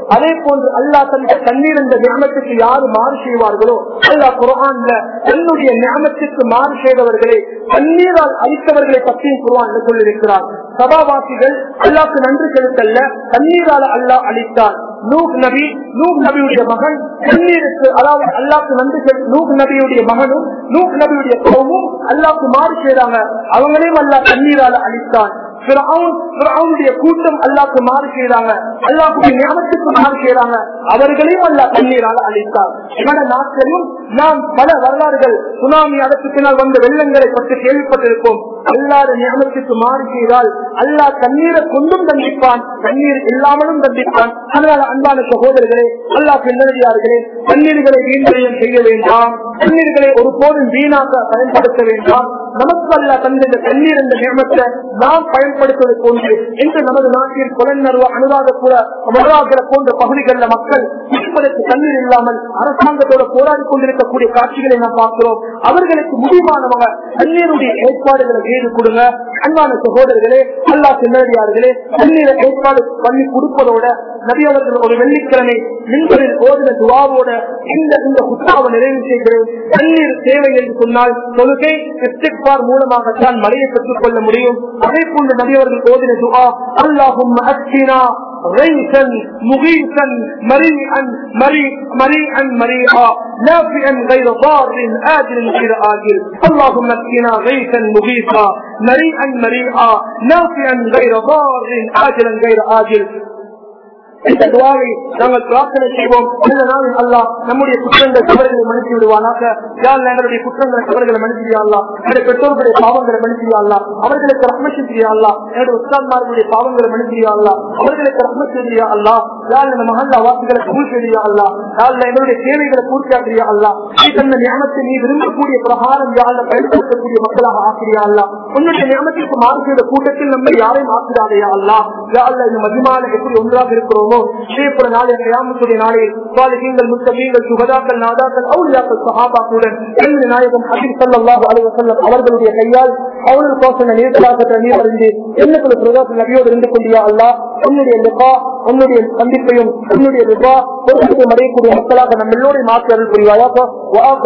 அதே போன்று அல்லாஹ் தந்த தண்ணீர் என்ற ஞானத்துக்கு யாரு மாறு செய்வார்களோ அல்லாஹ் குரான்ல தன்னுடைய ஞானத்துக்கு மாறு செய்தவர்களை தண்ணீரால் அழித்தவர்களை பற்றியும் குரான் சொல்லியிருக்கிறார் சபாவாசிகள் அல்லாஹ்க்கு நன்றி செலுத்தல்ல தண்ணீரால் அல்லாஹ் அழித்தார் நூக் நபி நூக் நபியுடைய மகன் தண்ணீருக்கு அதாவது அல்லாஹ்க்கு நன்றி செலு நூக் நபியுடைய மகனும் நூக் நபியுடைய கோவும் அல்லாஹ்க்கு மாறு செய்றாங்க அவங்களையும் அல்லாஹ் தண்ணீரால அழித்தான் பிறவுடைய கூட்டம் அல்லாக்கு மாறு செய்யறாங்க அல்லாவுடைய ஞானத்துக்கு மாறு செய்யறாங்க அவர்களையும் அல்லா தண்ணீரால் அழித்தார் எங்களோட நாட்டிலும் நாம் பல வரலாறுகள் சுனாமி அதற்கு பின்னால் வந்த வெள்ளங்களை பற்றி கேள்விப்பட்டிருப்போம் அல்லாத ஞானத்துக்கு மாறு செய்தால் அல்லாஹ் தண்ணீரை கொண்டும் தண்டிப்பான் தண்ணீர் இல்லாமலும் தண்டிப்பான் அதனால அன்பான சகோதரர்களே அல்லாஹ் பின்னடியார்களே தண்ணீர்களை வீண்வரையும் செய்ய வேண்டாம் தண்ணீர்களை ஒருபோதும் வீணாக பயன்படுத்த வேண்டாம் நமக்கு அல்ல தந்த இந்த தண்ணீர் என்ற நியமத்தை நாம் பயன்படுத்துவது போன்று இன்று நமது நாட்டில் புலனர்வ அனுராதபுர மதுராகர போன்ற பகுதிகளில் மக்கள் இருப்பதற்கு தண்ணீர் இல்லாமல் அரசாங்கத்தோட போராடி கொண்டிருக்கக்கூடிய காட்சிகளை நாம் பார்க்கிறோம் அவர்களுக்கு முடிவானவங்க தண்ணீருடைய ஏற்பாடுகளை செய்து கொடுங்க அன்பான சகோதரர்களே அல்லா சின்னடியார்களே தண்ணீரை ஏற்பாடு பண்ணி கொடுப்பதோட நபி அவர்கள் ஒரு வெள்ளிக்கிழமை மின்பரில் ஓதின துவாவோட இந்த இந்த குத்தாவை நிறைவு செய்கிறேன் தண்ணீர் தேவை என்று சொன்னால் தொழுகை இஸ்திக்பார் மூலமாகத்தான் மழையை பெற்றுக் கொள்ள முடியும் அதே போன்று நபி அவர்கள் ஓதின துவா அல்லாஹும் அச்சினா غيثا مغيثا مريئا مريء مريئا مريئا نافعا غير ضار آجل غير آجل اللهم اسقنا غيثا مغيثا مريئا مريئا نافعا غير ضار آجلا غير آجل இந்த துவாவை நாங்கள் பிரார்த்தனை செய்வோம் இந்த நாளில் அல்லா நம்முடைய குற்றங்கள் தவறுகளை மன்னித்து விடுவானாக யார் எங்களுடைய குற்றங்களை தவறுகளை மன்னிச்சியாங்களா என்னுடைய பெற்றோர்களுடைய பாவங்களை மன்னிச்சியாங்களா அவர்களுக்கு ரஹ்மசியா அல்லா என்னுடைய உஸ்தான்மார்களுடைய பாவங்களை மன்னிச்சியா அல்லா அவர்களுக்கு ரஹ்மசியா அல்லா யார் இந்த மகல்லா வாசிகளை கபூல் செய்யா அல்லா யார் எங்களுடைய தேவைகளை பூர்த்தியாக்கிறியா அல்லா நீ தந்த ஞானத்தை நீ விரும்பக்கூடிய பிரகாரம் யாழ்ல பயன்படுத்தக்கூடிய மக்களாக ஆக்கிறியா அல்லா உன்னுடைய ஞானத்திற்கு மாறு செய்த கூட்டத்தில் நம்ம யாரையும் ஆக்கிறாதையா அல்லா யாழ்ல இந்த மதிமான எப்படி ஒன்றாக இருக்கிறோமோ இதேபோல நாளைய கிராமத்துடைய நாளில் சாலிகங்கள் முத்தமீங்கள் சுகதாக்கள் நாதாக்கள் அவுளியாக்கள் சஹாபாக்களுடன் எழுந்த நாயகம் ஹபீப் ஸல்லல்லாஹு அலைஹி வஸல்லம் அவர்களுடைய கையால் அவர்கள் போசன நீர்த்தலாக நீர் அறிந்து என்னுடைய பிரதோஷ நபியோடு இருந்து கொண்டியா அல்லாஹ் உன்னுடைய லிபா உன்னுடைய சந்திப்பையும் உன்னுடைய லிபா பொருட்களை அடையக்கூடிய மக்களாக நம்ம எல்லோரையும் மாற்றி அருள் புரிவாயாக